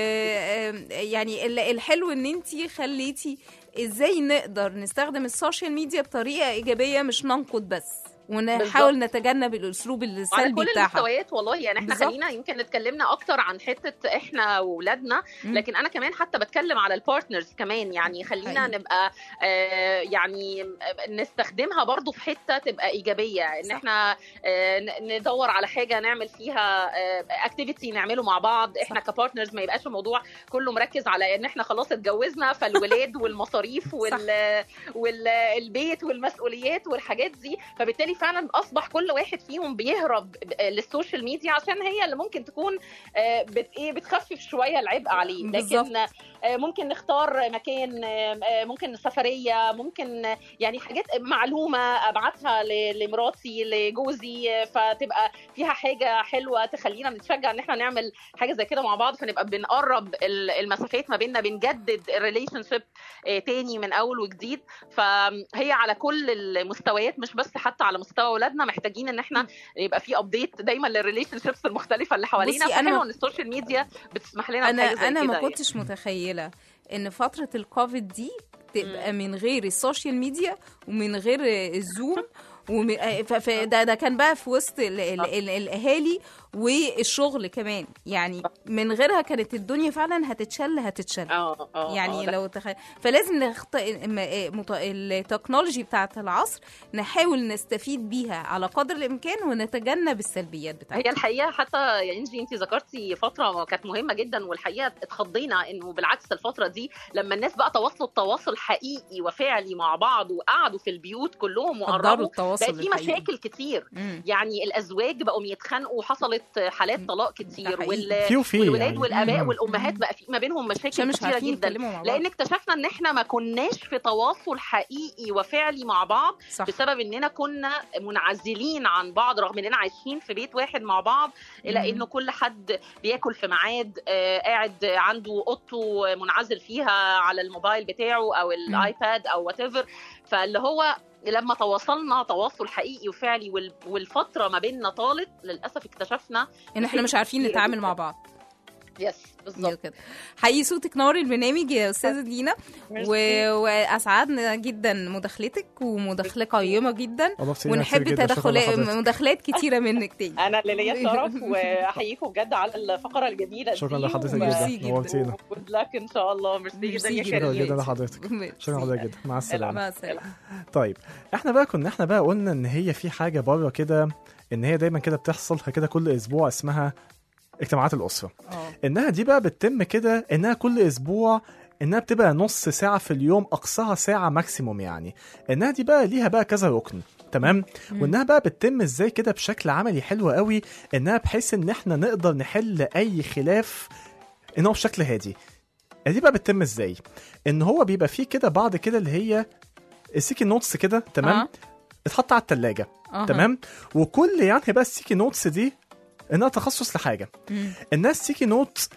Speaker 3: يعني ال- الحلو ان انت خليتي ازاي نقدر نستخدم السوشيال ميديا بطريقه ايجابيه مش ننقد بس ونحاول نتجنب الاسلوب
Speaker 8: على
Speaker 3: السلبي
Speaker 8: كل
Speaker 3: بتاعها
Speaker 8: المستويات والله يعني احنا
Speaker 3: بالظبط.
Speaker 8: خلينا يمكن اتكلمنا اكتر عن حته احنا واولادنا
Speaker 3: مم.
Speaker 8: لكن انا كمان حتى بتكلم على البارتنرز كمان يعني خلينا
Speaker 3: حقيقي.
Speaker 8: نبقى آه يعني نستخدمها برضو في حته تبقى ايجابيه ان
Speaker 3: صح.
Speaker 8: احنا آه ن- ندور على حاجه نعمل فيها اكتيفيتي نعمله مع بعض احنا كبارتنرز ما يبقاش الموضوع كله مركز على ان احنا خلاص اتجوزنا فالولاد والمصاريف وال والبيت والمسؤوليات والحاجات دي فبالتالي فعلا اصبح كل واحد فيهم بيهرب للسوشيال ميديا عشان هي اللي ممكن تكون آه، بت ايه بتخفف شويه العبء عليه
Speaker 3: بالظبط.
Speaker 8: لكن آه، ممكن نختار مكان آه، آه، ممكن سفريه ممكن آه، يعني حاجات معلومه ابعتها ل- لمراتي لجوزي آه، فتبقى فيها حاجه حلوه تخلينا نتشجع ان احنا نعمل حاجه زي كده مع بعض فنبقى بنقرب ال- المسافات ما بيننا بنجدد الريليشن شيب تاني من اول وجديد فهي على كل المستويات مش بس حتى على مستوى اولادنا محتاجين ان احنا يبقى في ابديت دايما للريليشن شيبس المختلفه اللي حوالينا
Speaker 3: بصي، أنا
Speaker 8: فحلو
Speaker 3: ما-
Speaker 8: ان السوشيال ميديا بتسمح لنا
Speaker 3: انا
Speaker 8: بحاجه زي
Speaker 3: انا
Speaker 8: كده
Speaker 3: ما
Speaker 8: يعني.
Speaker 3: كنتش متخيله ان فتره الكوفيد دي تبقى من غير السوشيال ميديا ومن غير الزوم وم... آه، ف- ف- ده ده كان بقى في وسط ال... ال... ال... الاهالي والشغل كمان يعني من غيرها كانت الدنيا فعلا هتتشل هتتشل
Speaker 8: اه اه
Speaker 3: يعني
Speaker 8: آه،
Speaker 3: لو تخيل فلازم نخط... م- آه، مت... التكنولوجي بتاعت العصر نحاول نستفيد بيها على قدر الامكان ونتجنب السلبيات
Speaker 8: هي
Speaker 3: بتاعتها
Speaker 8: الحقيقه حتى يا انجي انت ذكرتي فتره كانت مهمه جدا والحقيقه اتخضينا انه بالعكس الفتره دي لما الناس بقى تواصلوا تواصل حقيقي وفعلي مع بعض وقعدوا في البيوت كلهم
Speaker 3: قدروا
Speaker 8: وقربوا
Speaker 3: التواصل
Speaker 8: بقت في
Speaker 3: الحقيقي.
Speaker 8: مشاكل كتير
Speaker 3: مم.
Speaker 8: يعني الازواج بقوا يتخانقوا وحصلت حالات طلاق كتير
Speaker 3: حقيقي.
Speaker 8: وال...
Speaker 2: في وفي
Speaker 8: والولاد
Speaker 2: يعني.
Speaker 8: والاباء
Speaker 2: مم.
Speaker 8: والامهات بقى في ما بينهم
Speaker 3: عشان
Speaker 8: مشاكل
Speaker 3: مش
Speaker 8: كتيره
Speaker 3: عارفين
Speaker 8: جدا
Speaker 3: يتكلموا مع بعض
Speaker 8: لان اكتشفنا ان احنا ما كناش في تواصل حقيقي وفعلي مع بعض
Speaker 3: صح
Speaker 8: بسبب اننا كنا منعزلين عن بعض رغم اننا عايشين في بيت واحد مع بعض الا
Speaker 3: مم.
Speaker 8: انه كل حد بياكل في ميعاد آه، قاعد عنده اوضته منعزل فيها على الموبايل بتاعه او الايباد او وات فاللي هو لما تواصلنا تواصل حقيقي وفعلي وال- والفتره ما بيننا طالت للاسف اكتشفنا
Speaker 3: ان احنا مش عارفين
Speaker 8: كتير
Speaker 3: نتعامل
Speaker 8: جداً.
Speaker 3: مع بعض
Speaker 8: يس بالظبط
Speaker 3: كده حقيقي صوتك نور البرنامج يا استاذه دينا و... واسعدنا جدا مداخلتك ومداخله قيمه جدا
Speaker 2: أضفتي لنا
Speaker 3: ونحب
Speaker 2: كتير جداً. شكراً
Speaker 3: تدخلات
Speaker 2: لحضرتك.
Speaker 3: مداخلات كتيره منك تاني
Speaker 8: انا اللي ليا شرف واحييكم بجد على الفقره الجميله دي
Speaker 2: شكرا لحضرتك
Speaker 3: ميرسي
Speaker 2: جدا
Speaker 3: جداً.
Speaker 2: نورتينا
Speaker 8: جود لك ان شاء الله ميرسي جدا
Speaker 3: ميرسي
Speaker 8: يا
Speaker 3: جداً.
Speaker 2: شكرا
Speaker 8: كريم
Speaker 2: جدا لحضرتك شكرا لحضرتك جدا مع السلامه
Speaker 3: مع السلامه
Speaker 2: طيب احنا بقى كنا احنا بقى قلنا ان هي في حاجه بره كده ان هي دايما كده بتحصل كده كل اسبوع اسمها اجتماعات الاسره
Speaker 3: اه
Speaker 2: انها دي بقى بتتم كده انها كل اسبوع انها بتبقى نص ساعه في اليوم اقصاها ساعه ماكسيموم يعني انها دي بقى ليها بقى كذا ركن تمام وانها بقى بتتم ازاي كده بشكل عملي حلو قوي انها بحيث ان احنا نقدر نحل اي خلاف ان هو بشكل هادي دي بقى بتتم ازاي ان هو بيبقى فيه كده بعض كده اللي هي السيكي نوتس كده تمام
Speaker 3: آه.
Speaker 2: اتحط على التلاجة
Speaker 3: أها.
Speaker 2: تمام وكل يعني بقى السيكي نوتس دي انها تخصص لحاجه
Speaker 3: مم.
Speaker 2: الناس سيكي نوت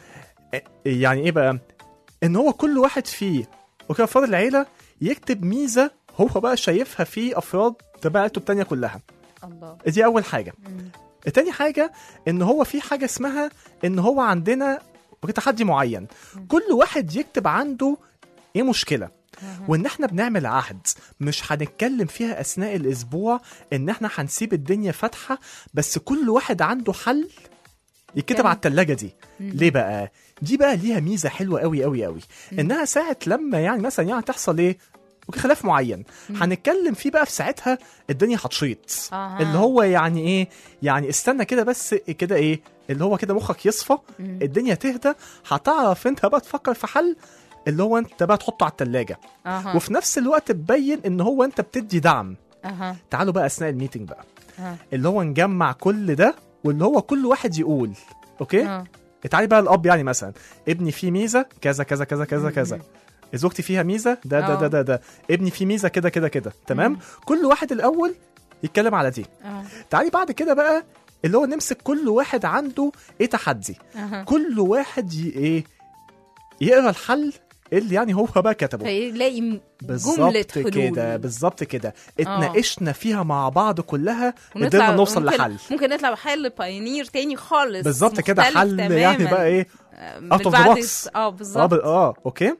Speaker 2: يعني ايه بقى ان هو كل واحد فيه وكده افراد العيله يكتب ميزه هو بقى شايفها في افراد تبع عيلته التانيه كلها
Speaker 3: الله
Speaker 2: دي اول حاجه
Speaker 3: مم.
Speaker 2: تاني حاجه ان هو في حاجه اسمها ان هو عندنا تحدي معين كل واحد يكتب عنده ايه مشكله وان احنا بنعمل عهد مش هنتكلم فيها اثناء الاسبوع ان احنا هنسيب الدنيا فاتحه بس كل واحد عنده حل يتكتب
Speaker 3: جميل.
Speaker 2: على التلاجة دي ليه بقى دي بقى ليها ميزه حلوه قوي قوي قوي انها ساعه لما يعني مثلا يعني تحصل ايه وفي خلاف معين هنتكلم فيه بقى في ساعتها الدنيا هتشيط
Speaker 3: أها.
Speaker 2: اللي هو يعني ايه يعني استنى كده بس كده ايه اللي هو كده مخك يصفى الدنيا تهدى هتعرف انت بقى تفكر في حل اللي هو انت بقى تحطه على التلاجة
Speaker 3: اها
Speaker 2: وفي نفس الوقت تبين ان هو انت بتدي دعم
Speaker 3: اها
Speaker 2: تعالوا بقى اثناء الميتنج بقى
Speaker 3: أها.
Speaker 2: اللي هو نجمع كل ده واللي هو كل واحد يقول اوكي
Speaker 3: آه.
Speaker 2: تعالي بقى الاب يعني مثلا ابني فيه ميزه كذا كذا كذا كذا كذا زوجتي فيها ميزه ده ده
Speaker 3: آه.
Speaker 2: ده ده, ده. ابني فيه ميزه كده كده كده تمام كل واحد الاول يتكلم على دي
Speaker 3: اه
Speaker 2: تعالي بعد كده بقى اللي هو نمسك كل واحد عنده ايه تحدي
Speaker 3: اها
Speaker 2: كل واحد ي... ايه يقرا الحل اللي يعني هو بقى كتبه
Speaker 3: فيلاقي م- جمله
Speaker 2: بالظبط
Speaker 3: حلول
Speaker 2: كده بالظبط كده اتناقشنا فيها مع بعض كلها
Speaker 3: ونطلع-
Speaker 2: قدرنا نوصل
Speaker 3: ممكن-
Speaker 2: لحل
Speaker 3: ممكن نطلع بحل بايونير تاني خالص
Speaker 2: بالظبط كده
Speaker 3: مختلف
Speaker 2: حل يعني
Speaker 3: تماماً.
Speaker 2: بقى ايه
Speaker 3: آه،
Speaker 2: out of the
Speaker 3: بعد-
Speaker 2: box.
Speaker 3: اه
Speaker 2: اه
Speaker 3: بالظبط
Speaker 2: ب- اه اوكي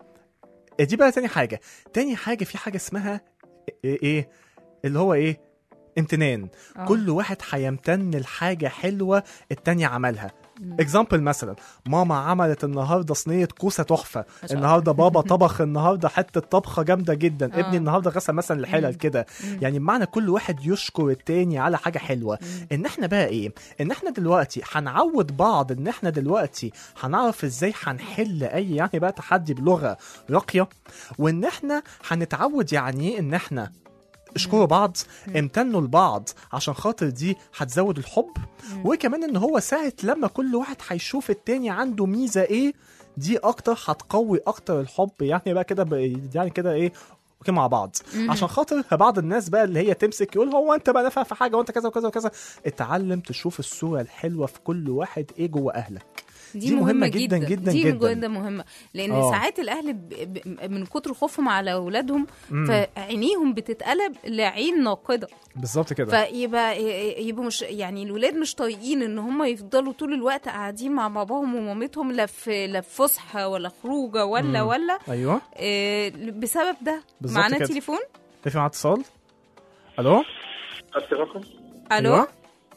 Speaker 2: دي بقى تاني حاجه تاني حاجه في حاجه اسمها ايه, إيه؟ اللي هو ايه امتنان
Speaker 3: آه.
Speaker 2: كل واحد هيمتن لحاجه حلوه التاني عملها اكزامبل مثلا ماما عملت النهارده صينيه كوسه تحفه
Speaker 3: ما شاء
Speaker 2: النهارده بابا طبخ النهارده حته طبخه جامده جدا
Speaker 3: آه.
Speaker 2: ابني النهارده غسل مثلا الحلل
Speaker 3: مم.
Speaker 2: كده يعني بمعنى كل واحد يشكر التاني على حاجه حلوه ان احنا بقى ايه ان احنا دلوقتي هنعود بعض ان احنا دلوقتي هنعرف ازاي هنحل اي يعني بقى تحدي بلغه راقيه وان احنا هنتعود يعني ايه ان احنا اشكروا بعض امتنوا لبعض عشان خاطر دي هتزود الحب وكمان ان هو ساعة لما كل واحد هيشوف التاني عنده ميزة ايه دي اكتر هتقوي اكتر الحب يعني بقى كده ب- يعني كده ايه اوكي مع بعض عشان خاطر بعض الناس بقى اللي هي تمسك يقول هو انت بقى نافع في حاجه وانت كذا وكذا وكذا اتعلم تشوف الصوره الحلوه في كل واحد ايه جوه اهلك دي مهمة جداً جداً
Speaker 3: دي
Speaker 2: جداً.
Speaker 3: جدا مهمه لان
Speaker 2: آه.
Speaker 3: ساعات الاهل ب... ب... من كتر خوفهم على اولادهم فعينيهم بتتقلب لعين ناقده
Speaker 2: بالظبط كده
Speaker 3: فيبقى يبقوا مش يعني الولاد مش طايقين ان هم يفضلوا طول الوقت قاعدين مع باباهم ومامتهم لا في لا في فسحه ولا خروجه ولا
Speaker 2: مم.
Speaker 3: ولا
Speaker 2: ايوه
Speaker 3: آه، بسبب ده
Speaker 2: بالظبط
Speaker 3: معانا
Speaker 2: كده.
Speaker 3: تليفون
Speaker 2: في معانا اتصال الو
Speaker 9: خدت رقم
Speaker 3: الو
Speaker 2: أيوة.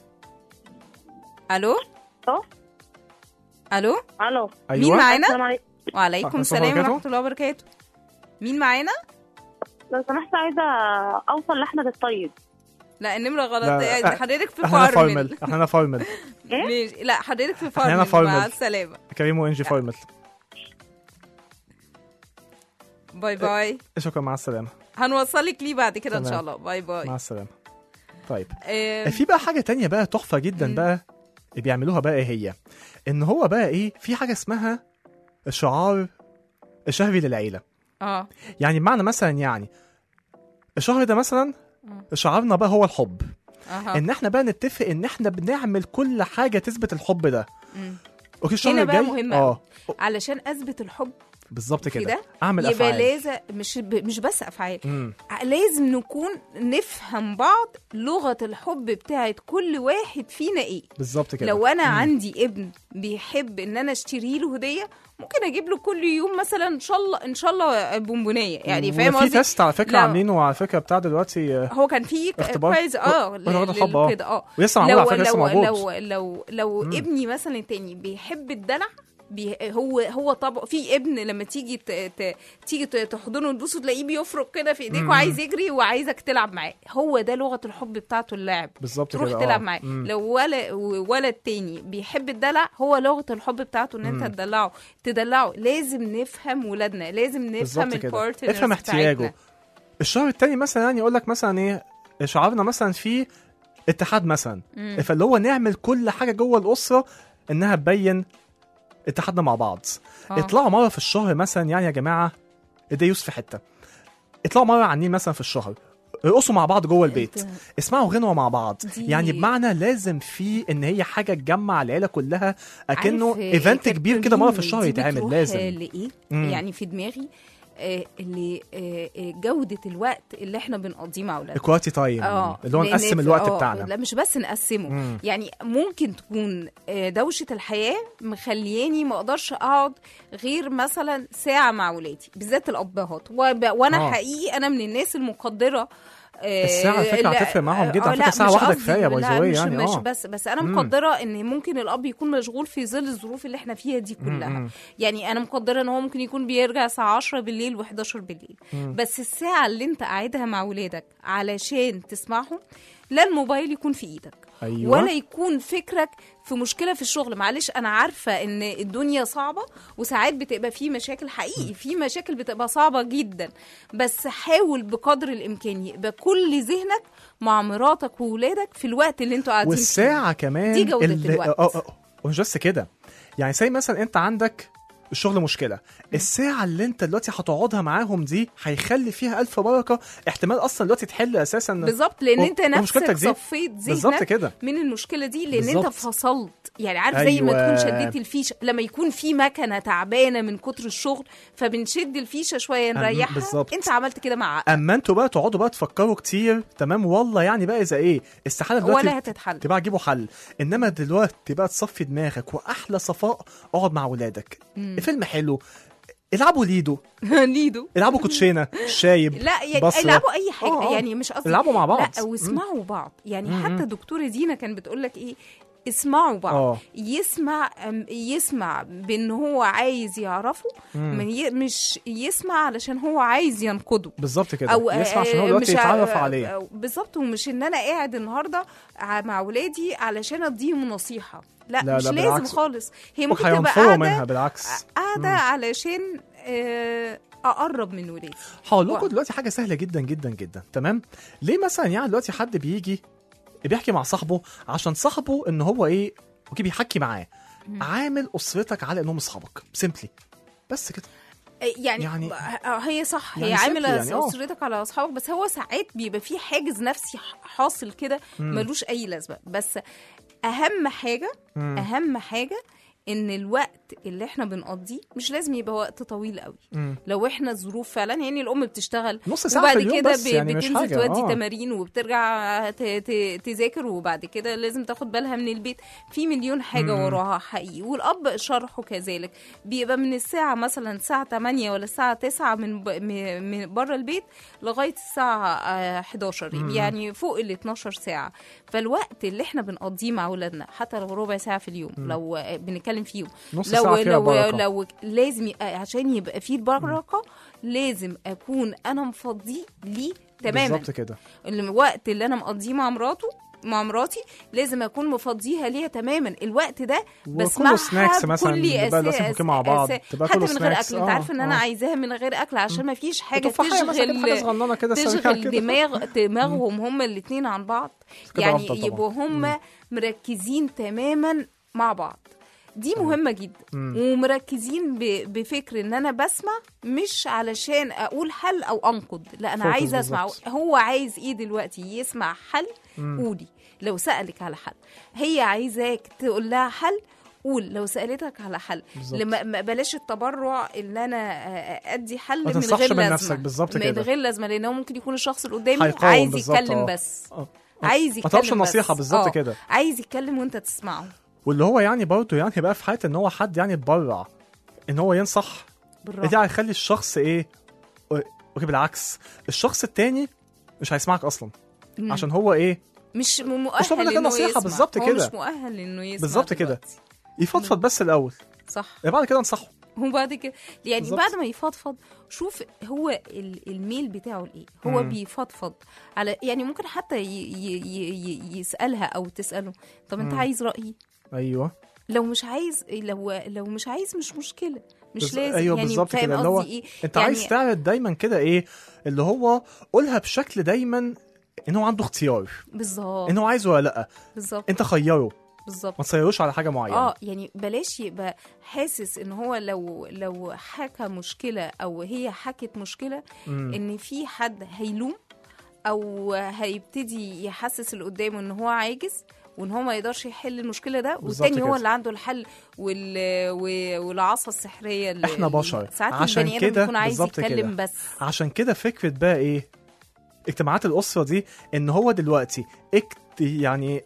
Speaker 3: الو
Speaker 10: ألو.
Speaker 3: الو
Speaker 10: الو
Speaker 2: ايوه
Speaker 3: مين معانا
Speaker 10: السلام عليكم
Speaker 3: وعليكم
Speaker 2: السلام
Speaker 3: السلام
Speaker 2: وبركاته.
Speaker 3: ورحمه الله وبركاته مين معانا
Speaker 10: لو سمحت عايزه اوصل لاحمد الطيب
Speaker 3: لا النمره غلط
Speaker 2: لا،
Speaker 3: يعني
Speaker 2: أه،
Speaker 3: حضرتك في
Speaker 2: احنا هنا
Speaker 3: فارمل
Speaker 2: فارمل احنا هنا فارمل
Speaker 10: ايه
Speaker 3: ماشي لا حضرتك في
Speaker 2: إحنا هنا
Speaker 3: فارمل مع
Speaker 2: فارمل.
Speaker 3: السلامه
Speaker 2: كريم وانجي فارمل
Speaker 3: باي باي
Speaker 2: شكرا مع السلامه
Speaker 3: هنوصلك ليه بعد كده ان
Speaker 2: تمام.
Speaker 3: شاء الله باي باي
Speaker 2: مع السلامه طيب
Speaker 3: آه،
Speaker 2: في بقى حاجه تانية بقى تحفه جدا
Speaker 3: مم.
Speaker 2: بقى بيعملوها بقى ايه هي ان هو بقى ايه في حاجه اسمها الشعار الشهري للعيله
Speaker 3: اه
Speaker 2: يعني بمعنى مثلا يعني الشهر ده مثلا
Speaker 3: مم.
Speaker 2: شعارنا بقى هو الحب
Speaker 3: اها
Speaker 2: ان احنا بقى نتفق ان احنا بنعمل كل حاجه تثبت الحب ده
Speaker 3: مم.
Speaker 2: اوكي الشهر
Speaker 3: هنا بقى
Speaker 2: الجاي
Speaker 3: مهم
Speaker 2: اه
Speaker 3: علشان اثبت الحب
Speaker 2: بالظبط
Speaker 3: في
Speaker 2: كده
Speaker 3: ده
Speaker 2: اعمل
Speaker 3: يبقى
Speaker 2: افعال
Speaker 3: لازم مش ب... مش بس افعال
Speaker 2: مم.
Speaker 3: لازم نكون نفهم بعض لغه الحب بتاعت كل واحد فينا ايه
Speaker 2: بالظبط كده
Speaker 3: لو انا
Speaker 2: مم.
Speaker 3: عندي ابن بيحب ان انا اشتري له هديه ممكن اجيب له كل يوم مثلا ان شاء الله ان شاء الله بونبونيه يعني فاهم
Speaker 2: وفي
Speaker 3: قصدي
Speaker 2: تيست على فكره
Speaker 3: لا.
Speaker 2: عاملينه على فكره بتاع دلوقتي آه،
Speaker 3: هو كان في
Speaker 2: اختبار.
Speaker 3: كويز اه
Speaker 2: و- لغة الحب، آه.
Speaker 3: كده اه
Speaker 2: ولسه معمول على فكره لسه
Speaker 3: لو
Speaker 2: موجود
Speaker 3: لو لو لو
Speaker 2: مم.
Speaker 3: ابني مثلا التاني بيحب الدلع بي هو هو طبعا في ابن لما تيجي ت... ت... تيجي ت- تحضنه وتبوسه تلاقيه بيفرك كده في ايديك
Speaker 2: مم.
Speaker 3: وعايز يجري وعايزك تلعب معاه هو ده لغه الحب بتاعته اللعب
Speaker 2: بالظبط
Speaker 3: تروح
Speaker 2: كده
Speaker 3: تلعب
Speaker 2: آه.
Speaker 3: معاه
Speaker 2: مم.
Speaker 3: لو ولد ولد تاني بيحب الدلع هو لغه الحب بتاعته ان انت
Speaker 2: مم.
Speaker 3: تدلعه تدلعه لازم نفهم ولادنا لازم نفهم
Speaker 2: بالظبط كده
Speaker 3: البارتنرز
Speaker 2: افهم احتياجه الشهر التاني مثلا يعني يقول لك مثلا ايه شعارنا مثلا في اتحاد مثلا
Speaker 3: مم.
Speaker 2: فاللي هو نعمل كل حاجه جوه الاسره انها تبين اتحادنا مع بعض
Speaker 3: آه.
Speaker 2: اطلعوا مره في الشهر مثلا يعني يا جماعه اديوس في حته اطلعوا مره على النيل مثلا في الشهر ارقصوا مع بعض جوه البيت
Speaker 3: أنت-
Speaker 2: اسمعوا غنوه مع بعض
Speaker 3: دي-
Speaker 2: يعني بمعنى لازم في ان هي حاجه تجمع العيله كلها اكنه
Speaker 3: عارف، آه،
Speaker 2: ايفنت
Speaker 3: كانت
Speaker 2: كبير كده مره في
Speaker 3: تقولين
Speaker 2: الشهر
Speaker 3: دي
Speaker 2: يتعمل
Speaker 3: بتروح
Speaker 2: لازم
Speaker 3: لايه
Speaker 2: مم.
Speaker 3: يعني في دماغي آه، اللي آه، آه، جوده الوقت اللي احنا بنقضيه مع اولادنا
Speaker 2: الكواليتي تايم
Speaker 3: اه
Speaker 2: اللي هو
Speaker 3: لأن
Speaker 2: نقسم
Speaker 3: في-
Speaker 2: الوقت
Speaker 3: آه،
Speaker 2: بتاعنا
Speaker 3: لا مش بس نقسمه
Speaker 2: مم.
Speaker 3: يعني ممكن تكون آه، دوشه الحياه مخلياني ما اقدرش اقعد غير مثلا ساعه مع ولادي بالذات الابهات وب... وانا
Speaker 2: آه.
Speaker 3: حقيقي انا من الناس المقدره آه،
Speaker 2: الساعة على فكرة
Speaker 3: لا-
Speaker 2: هتفرق معاهم جدا.
Speaker 3: آه،
Speaker 2: على فكرة
Speaker 3: لا،
Speaker 2: ساعة
Speaker 3: مش
Speaker 2: واحدة
Speaker 3: قصدي-
Speaker 2: كفاية by the
Speaker 3: لا،
Speaker 2: way
Speaker 3: مش
Speaker 2: يعني،
Speaker 3: مش
Speaker 2: آه.
Speaker 3: بس بس انا
Speaker 2: مم.
Speaker 3: مقدره ان ممكن الاب يكون مشغول في ظل الظروف اللي احنا فيها دي كلها
Speaker 2: مم.
Speaker 3: يعني انا مقدره ان هو ممكن يكون بيرجع الساعه 10 بالليل و11 بالليل
Speaker 2: مم.
Speaker 3: بس الساعه اللي انت قاعدها مع ولادك علشان تسمعهم لا الموبايل يكون في ايدك
Speaker 2: ايوه
Speaker 3: ولا يكون فكرك في مشكله في الشغل معلش انا عارفه ان الدنيا صعبه وساعات بتبقى في مشاكل حقيقي في مشاكل بتبقى صعبه جدا بس حاول بقدر الامكان يبقى كل ذهنك مع مراتك وولادك في الوقت اللي انتوا قاعدين فيه.
Speaker 2: والساعة كمان
Speaker 3: دي جودة
Speaker 2: اللي-
Speaker 3: الوقت.
Speaker 2: اه اه ومش بس كده يعني زي مثلا انت عندك الشغل مشكلة الساعة اللي انت دلوقتي هتقعدها معاهم دي هيخلي فيها ألف بركة احتمال أصلا دلوقتي تحل أساسا
Speaker 3: بالظبط لان
Speaker 2: و-
Speaker 3: انت
Speaker 2: ومشكلتك
Speaker 3: نفسك
Speaker 2: دي.
Speaker 3: صفيت
Speaker 2: بالظبط
Speaker 3: ذهنك
Speaker 2: كده
Speaker 3: من المشكله دي لان انت
Speaker 2: بالظبط.
Speaker 3: فصلت يعني عارف زي ما
Speaker 2: أيوة.
Speaker 3: تكون شديت الفيشه لما يكون في مكنه تعبانه من كتر الشغل فبنشد الفيشه شويه
Speaker 2: أم-
Speaker 3: نريحها
Speaker 2: بالظبط.
Speaker 3: انت عملت كده مع عقلك
Speaker 2: اما انتوا بقى تقعدوا بقى تفكروا كتير تمام والله يعني بقى اذا ايه استحاله دلوقتي
Speaker 3: ولا هتتحل
Speaker 2: تبقى تجيبوا حل انما دلوقتي بقى تصفي دماغك واحلى صفاء اقعد مع ولادك
Speaker 3: مم.
Speaker 2: فيلم حلو العبوا ليدو
Speaker 3: ليدو
Speaker 2: العبوا كوتشينه شايب
Speaker 3: لا يعني
Speaker 2: بصرة.
Speaker 3: العبوا اي حاجه
Speaker 2: آه، آه.
Speaker 3: يعني مش قصدي
Speaker 2: العبوا مع بعض
Speaker 3: لا واسمعوا بعض يعني
Speaker 2: مم.
Speaker 3: حتى دكتوره دينا كانت بتقول لك ايه اسمعوا بعض
Speaker 2: اه
Speaker 3: يسمع أم- يسمع بان هو عايز يعرفه
Speaker 2: مم.
Speaker 3: من ي- مش يسمع علشان هو عايز ينقده
Speaker 2: بالظبط كده
Speaker 3: او
Speaker 2: يسمع عشان هو
Speaker 3: آه،
Speaker 2: دلوقتي
Speaker 3: مش ع-
Speaker 2: يتعرف عليه
Speaker 3: أو- بالظبط ومش ان انا قاعد النهارده ع- مع ولادي علشان اديهم نصيحه لا,
Speaker 2: لا،
Speaker 3: مش
Speaker 2: لا،
Speaker 3: لازم
Speaker 2: بالعكس.
Speaker 3: خالص هي ممكن تبقى
Speaker 2: وهينفروا
Speaker 3: قاعده
Speaker 2: منها بالعكس
Speaker 3: قاعده
Speaker 2: مم.
Speaker 3: علشان آه، اقرب من ولادي
Speaker 2: هقول لكم
Speaker 3: و-
Speaker 2: دلوقتي حاجه سهله جدا جدا جدا تمام ليه مثلا يعني دلوقتي حد بيجي بيحكي مع صاحبه عشان صاحبه ان هو ايه اوكي بيحكي معاه
Speaker 3: مم.
Speaker 2: عامل اسرتك على انهم اصحابك سيمبلي بس كده
Speaker 3: يعني,
Speaker 2: يعني-
Speaker 3: يعني هي صح
Speaker 2: يعني
Speaker 3: هي عامله
Speaker 2: simple يعني، آه.
Speaker 3: اسرتك على اصحابك بس هو ساعات بيبقى في حاجز نفسي ح- حاصل كده
Speaker 2: مم.
Speaker 3: ملوش اي لازمه بس اهم حاجه
Speaker 2: مم.
Speaker 3: اهم حاجه ان الوقت اللي احنا بنقضيه مش لازم يبقى وقت طويل قوي
Speaker 2: مم.
Speaker 3: لو احنا الظروف فعلا يعني الام بتشتغل
Speaker 2: نص ساعه
Speaker 3: وبعد
Speaker 2: في اليوم
Speaker 3: كده
Speaker 2: بس
Speaker 3: ب-
Speaker 2: يعني مش
Speaker 3: بتنزل
Speaker 2: حاجه
Speaker 3: تودي
Speaker 2: آه.
Speaker 3: تمارين وبترجع ت- ت- تذاكر وبعد كده لازم تاخد بالها من البيت في مليون حاجه
Speaker 2: مم.
Speaker 3: وراها حقيقي والاب شرحه كذلك بيبقى من الساعه مثلا الساعه 8 ولا الساعه 9 من ب... م- من بره البيت لغايه الساعه آه، 11
Speaker 2: مم.
Speaker 3: يعني فوق ال 12 ساعه فالوقت اللي احنا بنقضيه مع اولادنا حتى لو ربع ساعه في اليوم
Speaker 2: مم.
Speaker 3: لو آه، بنتكلم فيهم
Speaker 2: نص
Speaker 3: لو
Speaker 2: ساعه فيها
Speaker 3: لو
Speaker 2: بركه
Speaker 3: لو لازم ي- عشان يبقى فيه البركه لازم اكون انا مفضيه ليه تماما
Speaker 2: بالظبط كده
Speaker 3: الوقت اللي انا مقضيه مع مراته مع مراتي لازم اكون مفضيها ليها تماما الوقت ده
Speaker 2: وكله
Speaker 3: بسمعها
Speaker 2: سناكس مثلا
Speaker 3: بكل
Speaker 2: تبقى
Speaker 3: أساس-
Speaker 2: لازم تاكلوا مع بعض
Speaker 3: أساس-
Speaker 2: تبقى
Speaker 3: حتى
Speaker 2: كله
Speaker 3: من غير
Speaker 2: سناكس
Speaker 3: اكل انت
Speaker 2: آه،
Speaker 3: عارف ان انا
Speaker 2: آه.
Speaker 3: عايزاها من غير اكل عشان ما فيش حاجه
Speaker 2: تفاحية مثلا كده، حاجه
Speaker 3: تشغل
Speaker 2: صغننه كده سريعة
Speaker 3: تشغل
Speaker 2: كده.
Speaker 3: دماغ دماغهم هما الاثنين عن بعض
Speaker 2: كده
Speaker 3: يعني
Speaker 2: أفضل طبعاً.
Speaker 3: يبقوا هما مركزين تماما مع بعض دي مهمة جدا
Speaker 2: مم.
Speaker 3: ومركزين ب- بفكر ان انا بسمع مش علشان اقول حل او انقد لا انا
Speaker 2: فوكس
Speaker 3: عايزه اسمع
Speaker 2: بالظبط.
Speaker 3: هو عايز ايه دلوقتي يسمع حل
Speaker 2: مم.
Speaker 3: قولي لو سألك على حل هي عايزاك تقول لها حل قول لو سألتك على حل
Speaker 2: بالظبط.
Speaker 3: لما ما- بلاش التبرع اللي انا آه، ادي حل
Speaker 2: ما
Speaker 3: من
Speaker 2: تنصحش
Speaker 3: غير
Speaker 2: من
Speaker 3: لازمه
Speaker 2: نفسك، بالظبط
Speaker 3: من
Speaker 2: كده.
Speaker 3: غير لازمه لان هو ممكن يكون الشخص اللي قدامي
Speaker 2: هيقاوم
Speaker 3: عايز
Speaker 2: بالظبط،
Speaker 3: يتكلم
Speaker 2: آه.
Speaker 3: بس
Speaker 2: آه.
Speaker 3: عايز
Speaker 2: ما
Speaker 3: يتكلم
Speaker 2: طلبش
Speaker 3: بس.
Speaker 2: نصيحه بالظبط
Speaker 3: آه.
Speaker 2: كده
Speaker 3: عايز يتكلم وانت تسمعه
Speaker 2: واللي هو يعني برضه يعني بقى في حاله ان هو حد يعني اتبرع ان هو ينصح
Speaker 3: بالراحه
Speaker 2: دي هيخلي الشخص ايه اوكي بالعكس الشخص التاني مش هيسمعك اصلا
Speaker 3: مم.
Speaker 2: عشان هو ايه
Speaker 3: مش م-
Speaker 2: مش طبعاً
Speaker 3: مؤهل
Speaker 2: ده
Speaker 3: انه
Speaker 2: نصيحة
Speaker 3: يسمع
Speaker 2: بالظبط
Speaker 3: هو
Speaker 2: كده.
Speaker 3: مش مؤهل انه يسمع
Speaker 2: بالظبط كده.
Speaker 3: دلوقتي.
Speaker 2: يفضفض بس الاول
Speaker 3: صح
Speaker 2: بعد كده انصحه
Speaker 3: وبعد كده يعني
Speaker 2: بالظبط.
Speaker 3: بعد ما يفضفض شوف هو ال- الميل بتاعه لايه هو
Speaker 2: مم.
Speaker 3: بيفضفض على يعني ممكن حتى ي ي ي ي يسالها او تساله طب انت
Speaker 2: مم.
Speaker 3: عايز رايي
Speaker 2: ايوه
Speaker 3: لو مش عايز لو لو مش عايز مش مشكله مش
Speaker 2: بز-
Speaker 3: لازم
Speaker 2: ايوه
Speaker 3: يعني
Speaker 2: بالظبط
Speaker 3: فاهم
Speaker 2: كده اللي هو
Speaker 3: قصدي ايه
Speaker 2: انت
Speaker 3: يعني
Speaker 2: عايز تعرض دايما كده ايه اللي هو قولها بشكل دايما ان هو عنده اختيار
Speaker 3: بالظبط
Speaker 2: ان هو عايزه ولا لا
Speaker 3: بالظبط
Speaker 2: انت خيره
Speaker 3: بالظبط
Speaker 2: ما تصيروش على حاجه معينه
Speaker 3: اه يعني بلاش يبقى حاسس ان هو لو لو حكى مشكله او هي حكت مشكله
Speaker 2: مم.
Speaker 3: ان في حد هيلوم او هيبتدي يحسس اللي قدامه ان هو عاجز وان هو ما يقدرش يحل المشكله ده
Speaker 2: بالظبط
Speaker 3: والتاني هو
Speaker 2: كده.
Speaker 3: اللي عنده الحل وال... و- والعصا السحريه اللي
Speaker 2: إحنا بشر.
Speaker 3: ساعات
Speaker 2: عشان
Speaker 3: البني ادم
Speaker 2: كده
Speaker 3: بيكون عايز
Speaker 2: بالظبط
Speaker 3: يتكلم
Speaker 2: كده.
Speaker 3: بس
Speaker 2: عشان كده فكره بقى ايه اجتماعات الاسره دي ان هو دلوقتي اكت يعني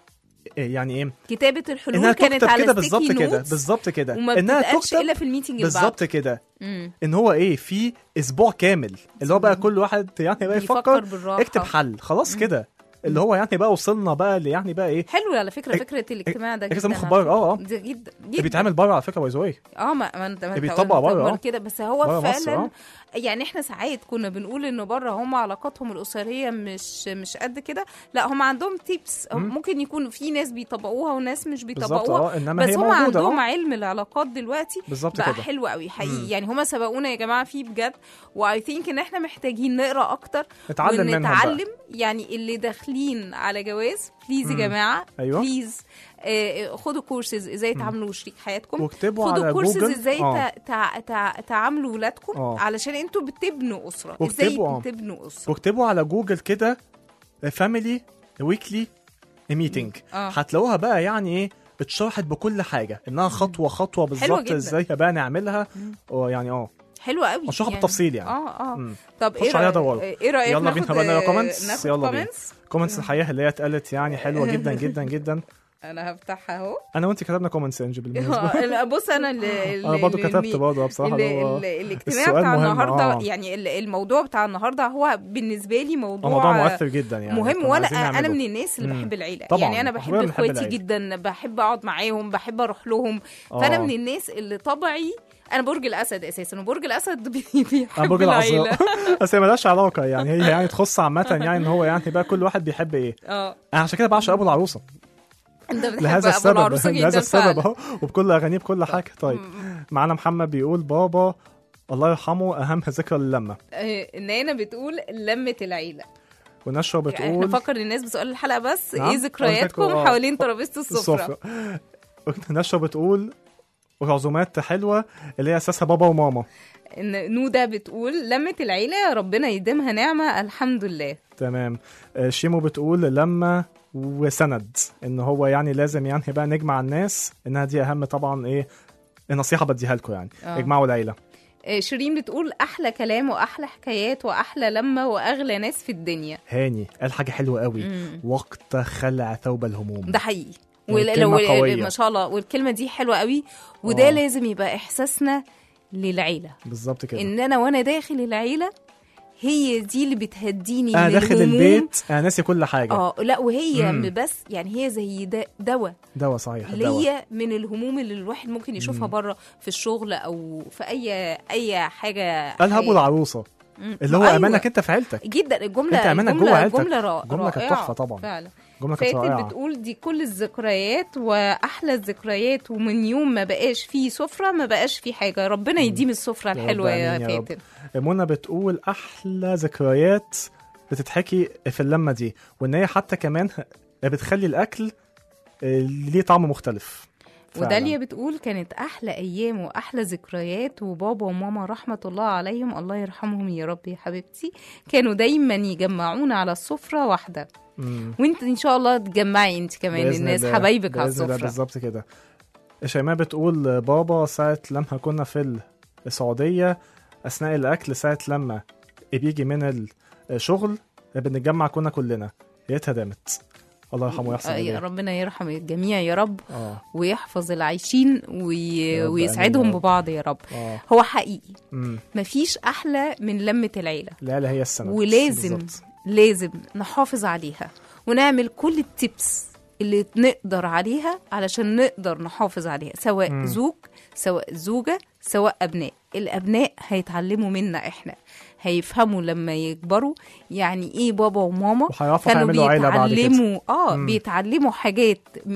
Speaker 2: إيه يعني ايه
Speaker 3: كتابه الحلول
Speaker 2: انها
Speaker 3: كانت
Speaker 2: تكتب
Speaker 3: على
Speaker 2: كده بالظبط
Speaker 3: ستيكي
Speaker 2: كده
Speaker 3: نوتس
Speaker 2: بالظبط كده
Speaker 3: وما
Speaker 2: انها
Speaker 3: بتتقالش
Speaker 2: تكتب
Speaker 3: الا في الميتنج اللي بعده
Speaker 2: بالظبط كده
Speaker 3: مم.
Speaker 2: ان هو ايه في اسبوع كامل اللي هو بقى كل واحد يعني بقى
Speaker 3: بيفكر
Speaker 2: يفكر
Speaker 3: بالراحة.
Speaker 2: اكتب حل خلاص كده اللي هو يعني بقى وصلنا بقى اللي يعني بقى ايه
Speaker 3: حلو على فكره
Speaker 2: إك-
Speaker 3: فكره الاجتماع ده
Speaker 2: اكتب
Speaker 3: جدا
Speaker 2: مخ
Speaker 3: على
Speaker 2: بره
Speaker 3: فكرة.
Speaker 2: اه اه
Speaker 3: ده جدا
Speaker 2: اللي
Speaker 3: جدا
Speaker 2: بيتعمل بره على فكره باي ذا واي
Speaker 3: اه ما ما انت ما انت
Speaker 2: بيتطبق
Speaker 3: قلت-
Speaker 2: بره،
Speaker 3: قلت
Speaker 2: آه.
Speaker 3: كده بس هو
Speaker 2: بره مصر،
Speaker 3: فعلا
Speaker 2: آه.
Speaker 3: يعني احنا ساعات كنا بنقول ان بره هم علاقاتهم الاسريه مش مش قد كده لا هم عندهم تيبس
Speaker 2: مم.
Speaker 3: ممكن يكون في ناس بيطبقوها وناس مش
Speaker 2: بالظبط
Speaker 3: بيطبقوها
Speaker 2: اه انما
Speaker 3: بس
Speaker 2: هي
Speaker 3: هم
Speaker 2: موجوده
Speaker 3: عندهم
Speaker 2: اه
Speaker 3: علم العلاقات دلوقتي
Speaker 2: بالظبط
Speaker 3: بقى
Speaker 2: كده
Speaker 3: حلو قوي
Speaker 2: مم.
Speaker 3: حقيقي يعني هم سبقونا يا جماعه فيه بجد واي ثينك ان احنا محتاجين نقرا اكتر
Speaker 2: نتعلم منهم بقى
Speaker 3: ونتعلم يعني اللي داخلين على جواز بليز يا
Speaker 2: مم.
Speaker 3: جماعه
Speaker 2: أيوة.
Speaker 3: بليز آه خدوا كورسز ازاي تعاملوا شريك حياتكم
Speaker 2: واكتبوا
Speaker 3: خدوا
Speaker 2: على
Speaker 3: كورسز
Speaker 2: جوجل
Speaker 3: ازاي
Speaker 2: اه
Speaker 3: تع... تع... تع... تعاملوا ولادكم
Speaker 2: آه.
Speaker 3: علشان انتوا بتبنوا اسره ازاي
Speaker 2: واكتبوا، آه.
Speaker 3: بتبنوا اسره
Speaker 2: واكتبوا على جوجل كده فاميلي ويكلي ميتنج
Speaker 3: اه
Speaker 2: هتلاقوها بقى يعني ايه اتشرحت بكل حاجه انها خطوه خطوه بالظبط
Speaker 3: جدا.
Speaker 2: ازاي بقى نعملها
Speaker 3: مم.
Speaker 2: اه يعني اه
Speaker 3: حلو قوي
Speaker 2: مشروحة بالتفصيل يعني.
Speaker 3: اه اه
Speaker 2: مم.
Speaker 3: طب
Speaker 2: خش
Speaker 3: ايه
Speaker 2: عليها
Speaker 3: رأيك
Speaker 2: دوروا.
Speaker 3: ايه رايك
Speaker 2: يلا
Speaker 3: ناخد
Speaker 2: بينا بقى نقرا
Speaker 3: آه،
Speaker 2: comments.
Speaker 3: ناخد
Speaker 2: يلا بينا.
Speaker 3: comments؟
Speaker 2: كومنتس الحقيقه اللي هي اتقالت يعني حلوه جدا جدا جدا
Speaker 3: انا هفتحها اهو
Speaker 2: انا وانت كتبنا كومنتس يا انجي بالمناسبه
Speaker 3: لا، بص انا ال- ال-
Speaker 2: انا برضه
Speaker 3: ال-
Speaker 2: كتبت برضه بصراحه
Speaker 3: ال-
Speaker 2: اللي هو
Speaker 3: ال- الاجتماع
Speaker 2: السؤال
Speaker 3: بتاع
Speaker 2: مهم،
Speaker 3: النهارده
Speaker 2: آه.
Speaker 3: يعني ال- الموضوع بتاع النهارده هو بالنسبه لي موضوع,
Speaker 2: هو موضوع مؤثر جدا يعني
Speaker 3: مهم
Speaker 2: كنا
Speaker 3: وانا
Speaker 2: عايزين
Speaker 3: انا
Speaker 2: نعمله.
Speaker 3: من الناس اللي
Speaker 2: مم.
Speaker 3: بحب العيله
Speaker 2: طبعاً،
Speaker 3: يعني انا بحب
Speaker 2: كلنا بنحب
Speaker 3: اخواتي
Speaker 2: العيلة.
Speaker 3: جدا بحب اقعد معاهم بحب اروح لهم فانا
Speaker 2: آه.
Speaker 3: من الناس اللي طبعي انا برج الاسد اساسا وبرج الاسد بي- بيحب
Speaker 2: انا برج
Speaker 3: العيله
Speaker 2: العذراء بس هي ملهاش علاقه يعني هي يعني تخص عامه يعني ان هو يعني بقى كل واحد بيحب ايه
Speaker 3: اه
Speaker 2: انا عشان كده بعشق ابو العروسه
Speaker 3: انت بتحب
Speaker 2: لهذا
Speaker 3: ابو
Speaker 2: السبب
Speaker 3: العروسه جدا
Speaker 2: لهذا السبب
Speaker 3: فعلا.
Speaker 2: اهو وبكل اغانيه بكل حاجه طيب معانا محمد بيقول بابا الله يرحمه اهم ذكرى للمه
Speaker 3: آه، نانا بتقول لمة العيلة
Speaker 2: ونشوى
Speaker 3: احنا
Speaker 2: بتقول
Speaker 3: نفكر الناس بسؤال الحلقة بس
Speaker 2: نعم.
Speaker 3: ايه ذكرياتكم
Speaker 2: آه.
Speaker 3: حوالين ترابيزة السفرة
Speaker 2: نشوى بتقول عزومات حلوه اللي هي اساسها بابا وماما
Speaker 3: إن نودة بتقول لمة العيلة ربنا يديمها نعمة الحمد لله
Speaker 2: تمام آه، شيمو بتقول لما وسند ان هو يعني لازم يعني بقى نجمع الناس انها دي اهم طبعا ايه النصيحه بديها لكم يعني
Speaker 3: آه.
Speaker 2: اجمعوا العيله
Speaker 3: آه، شيرين بتقول احلى كلام واحلى حكايات واحلى لمه واغلى ناس في الدنيا
Speaker 2: هاني قال حاجه حلوه قوي
Speaker 3: مم.
Speaker 2: وقت خلع ثوب الهموم
Speaker 3: ده حقيقي
Speaker 2: يعني
Speaker 3: وال-
Speaker 2: كلمة
Speaker 3: وال-
Speaker 2: قوية.
Speaker 3: ما شاء الله والكلمه دي حلوه قوي وده
Speaker 2: آه.
Speaker 3: لازم يبقى احساسنا للعيله
Speaker 2: بالظبط كده
Speaker 3: ان انا وانا داخل العيله هي دي اللي بتهديني
Speaker 2: انا
Speaker 3: من
Speaker 2: داخل
Speaker 3: الهموم.
Speaker 2: البيت انا ناسي كل حاجه
Speaker 3: اه لا وهي
Speaker 2: مم.
Speaker 3: بس يعني هي زي د- دواء
Speaker 2: دواء صحيح دواء
Speaker 3: ليا من الهموم اللي الواحد ممكن يشوفها بره في الشغل او في اي اي حاجه
Speaker 2: قالها ابو
Speaker 3: حقيقية.
Speaker 2: العروسه
Speaker 3: مم.
Speaker 2: اللي هو
Speaker 3: أيوة.
Speaker 2: امانك انت في عيلتك
Speaker 3: جدا الجمله
Speaker 2: أنت أمانك
Speaker 3: الجمله
Speaker 2: جوه عيلتك.
Speaker 3: الجمله را-
Speaker 2: جملة كانت
Speaker 3: رائعة.
Speaker 2: تحفة طبعا.
Speaker 3: فعلا
Speaker 2: جمله كانت
Speaker 3: فاتن
Speaker 2: رائعه
Speaker 3: بتقول دي كل الذكريات واحلى الذكريات ومن يوم ما بقاش فيه سفره ما بقاش فيه حاجه ربنا يديم السفره
Speaker 2: يا رب
Speaker 3: الحلوه يا
Speaker 2: آمين يا رب.
Speaker 3: فاتن
Speaker 2: منى بتقول احلى ذكريات بتتحكي في اللمه دي وان هي حتى كمان بتخلي الاكل آه، ليه طعم مختلف فعلاً.
Speaker 3: وداليا بتقول كانت احلى ايام واحلى ذكريات وبابا وماما رحمه الله عليهم الله يرحمهم يا رب يا حبيبتي كانوا دايما يجمعونا على السفره واحده
Speaker 2: مم.
Speaker 3: وانت ان شاء الله تجمعي انت كمان
Speaker 2: بإذن
Speaker 3: الناس
Speaker 2: الله.
Speaker 3: حبايبك على
Speaker 2: بإذن الله
Speaker 3: السفره
Speaker 2: بالظبط كده شيماء بتقول بابا ساعة لما كنا في السعودية أثناء الأكل ساعة لما بيجي من الشغل بنتجمع كنا كلنا يا ريتها دامت الله يرحمه ويحسن
Speaker 3: آه، يا
Speaker 2: إليه
Speaker 3: ربنا يرحم الجميع يا رب
Speaker 2: اه
Speaker 3: ويحفظ العايشين وي...
Speaker 2: يا رب
Speaker 3: ويسعدهم
Speaker 2: آمين يا رب.
Speaker 3: ببعض يا رب
Speaker 2: اه
Speaker 3: هو حقيقي
Speaker 2: امم
Speaker 3: مفيش احلى من لمه العيله
Speaker 2: العيلة هي السند
Speaker 3: ولازم
Speaker 2: بالظبط.
Speaker 3: لازم نحافظ عليها ونعمل كل التبس اللي نقدر عليها علشان نقدر نحافظ عليها سواء
Speaker 2: مم.
Speaker 3: زوج سواء زوجة سواء أبناء الأبناء هيتعلموا منا إحنا هيفهموا لما يكبروا يعني ايه بابا وماما
Speaker 2: وهيعرفوا
Speaker 3: كانوا
Speaker 2: هيعملوا عيلة بعد كده.
Speaker 3: بيتعلموا اه
Speaker 2: مم.
Speaker 3: بيتعلموا حاجات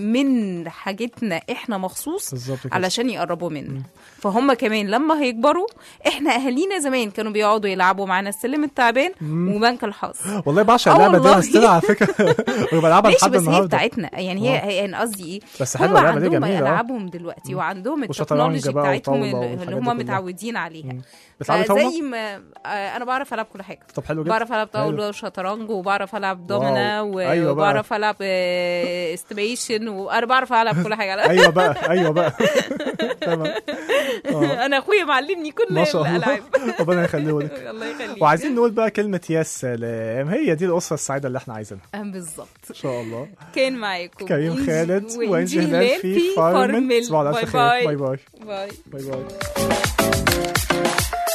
Speaker 3: من حاجتنا احنا مخصوص
Speaker 2: بالظبط كده
Speaker 3: علشان يقربوا منا فهم كمان لما هيكبروا احنا اهالينا زمان كانوا بيقعدوا يلعبوا معانا السلم التعبان وبنك الحظ
Speaker 2: والله بعشق
Speaker 3: آه
Speaker 2: اللعبة دي
Speaker 3: والله.
Speaker 2: بس على فكرة وبلعبها
Speaker 3: ماشي
Speaker 2: لحد
Speaker 3: بس هي
Speaker 2: النهاردة
Speaker 3: بتاعتنا يعني هي
Speaker 2: آه.
Speaker 3: هي انا قصدي ايه
Speaker 2: بس
Speaker 3: هم
Speaker 2: حلوة اللعبة دي
Speaker 3: عندهم
Speaker 2: جميلة آه.
Speaker 3: العابهم دلوقتي وعندهم
Speaker 2: وشطرنج
Speaker 3: التكنولوجي
Speaker 2: بقى
Speaker 3: بتاعتهم
Speaker 2: وطاولة
Speaker 3: اللي
Speaker 2: والحاجات
Speaker 3: اللي
Speaker 2: دي
Speaker 3: هم
Speaker 2: كلها.
Speaker 3: متعودين عليها
Speaker 2: مم. بتلعبي طاولة؟
Speaker 3: فزي ما آه، انا بعرف العب كل حاجه
Speaker 2: طب حلو جدا
Speaker 3: بعرف العب طاوله
Speaker 2: حلو.
Speaker 3: وشطرنج وبعرف العب دومنا
Speaker 2: واو.
Speaker 3: و-
Speaker 2: أيوة بقى.
Speaker 3: وبعرف العب استيميشن وانا بعرف العب كل حاجه
Speaker 2: ايوه بقى ايوه بقى تمام آه.
Speaker 3: انا اخويا معلمني كل
Speaker 2: ما شاء الله
Speaker 3: الالعاب
Speaker 2: ربنا يخليه لك
Speaker 3: الله يخليك
Speaker 2: وعايزين نقول بقى كلمة يا سلام هي دي الأسرة السعيدة اللي احنا عايزينها
Speaker 3: آه، بالظبط
Speaker 2: إن شاء الله
Speaker 3: كان معاكم
Speaker 2: كريم
Speaker 3: إنجي-
Speaker 2: خالد
Speaker 3: وإنجي
Speaker 2: وإنجي هلال في فارمل تصبحوا على ألف خير باي باي
Speaker 3: باي
Speaker 2: باي باي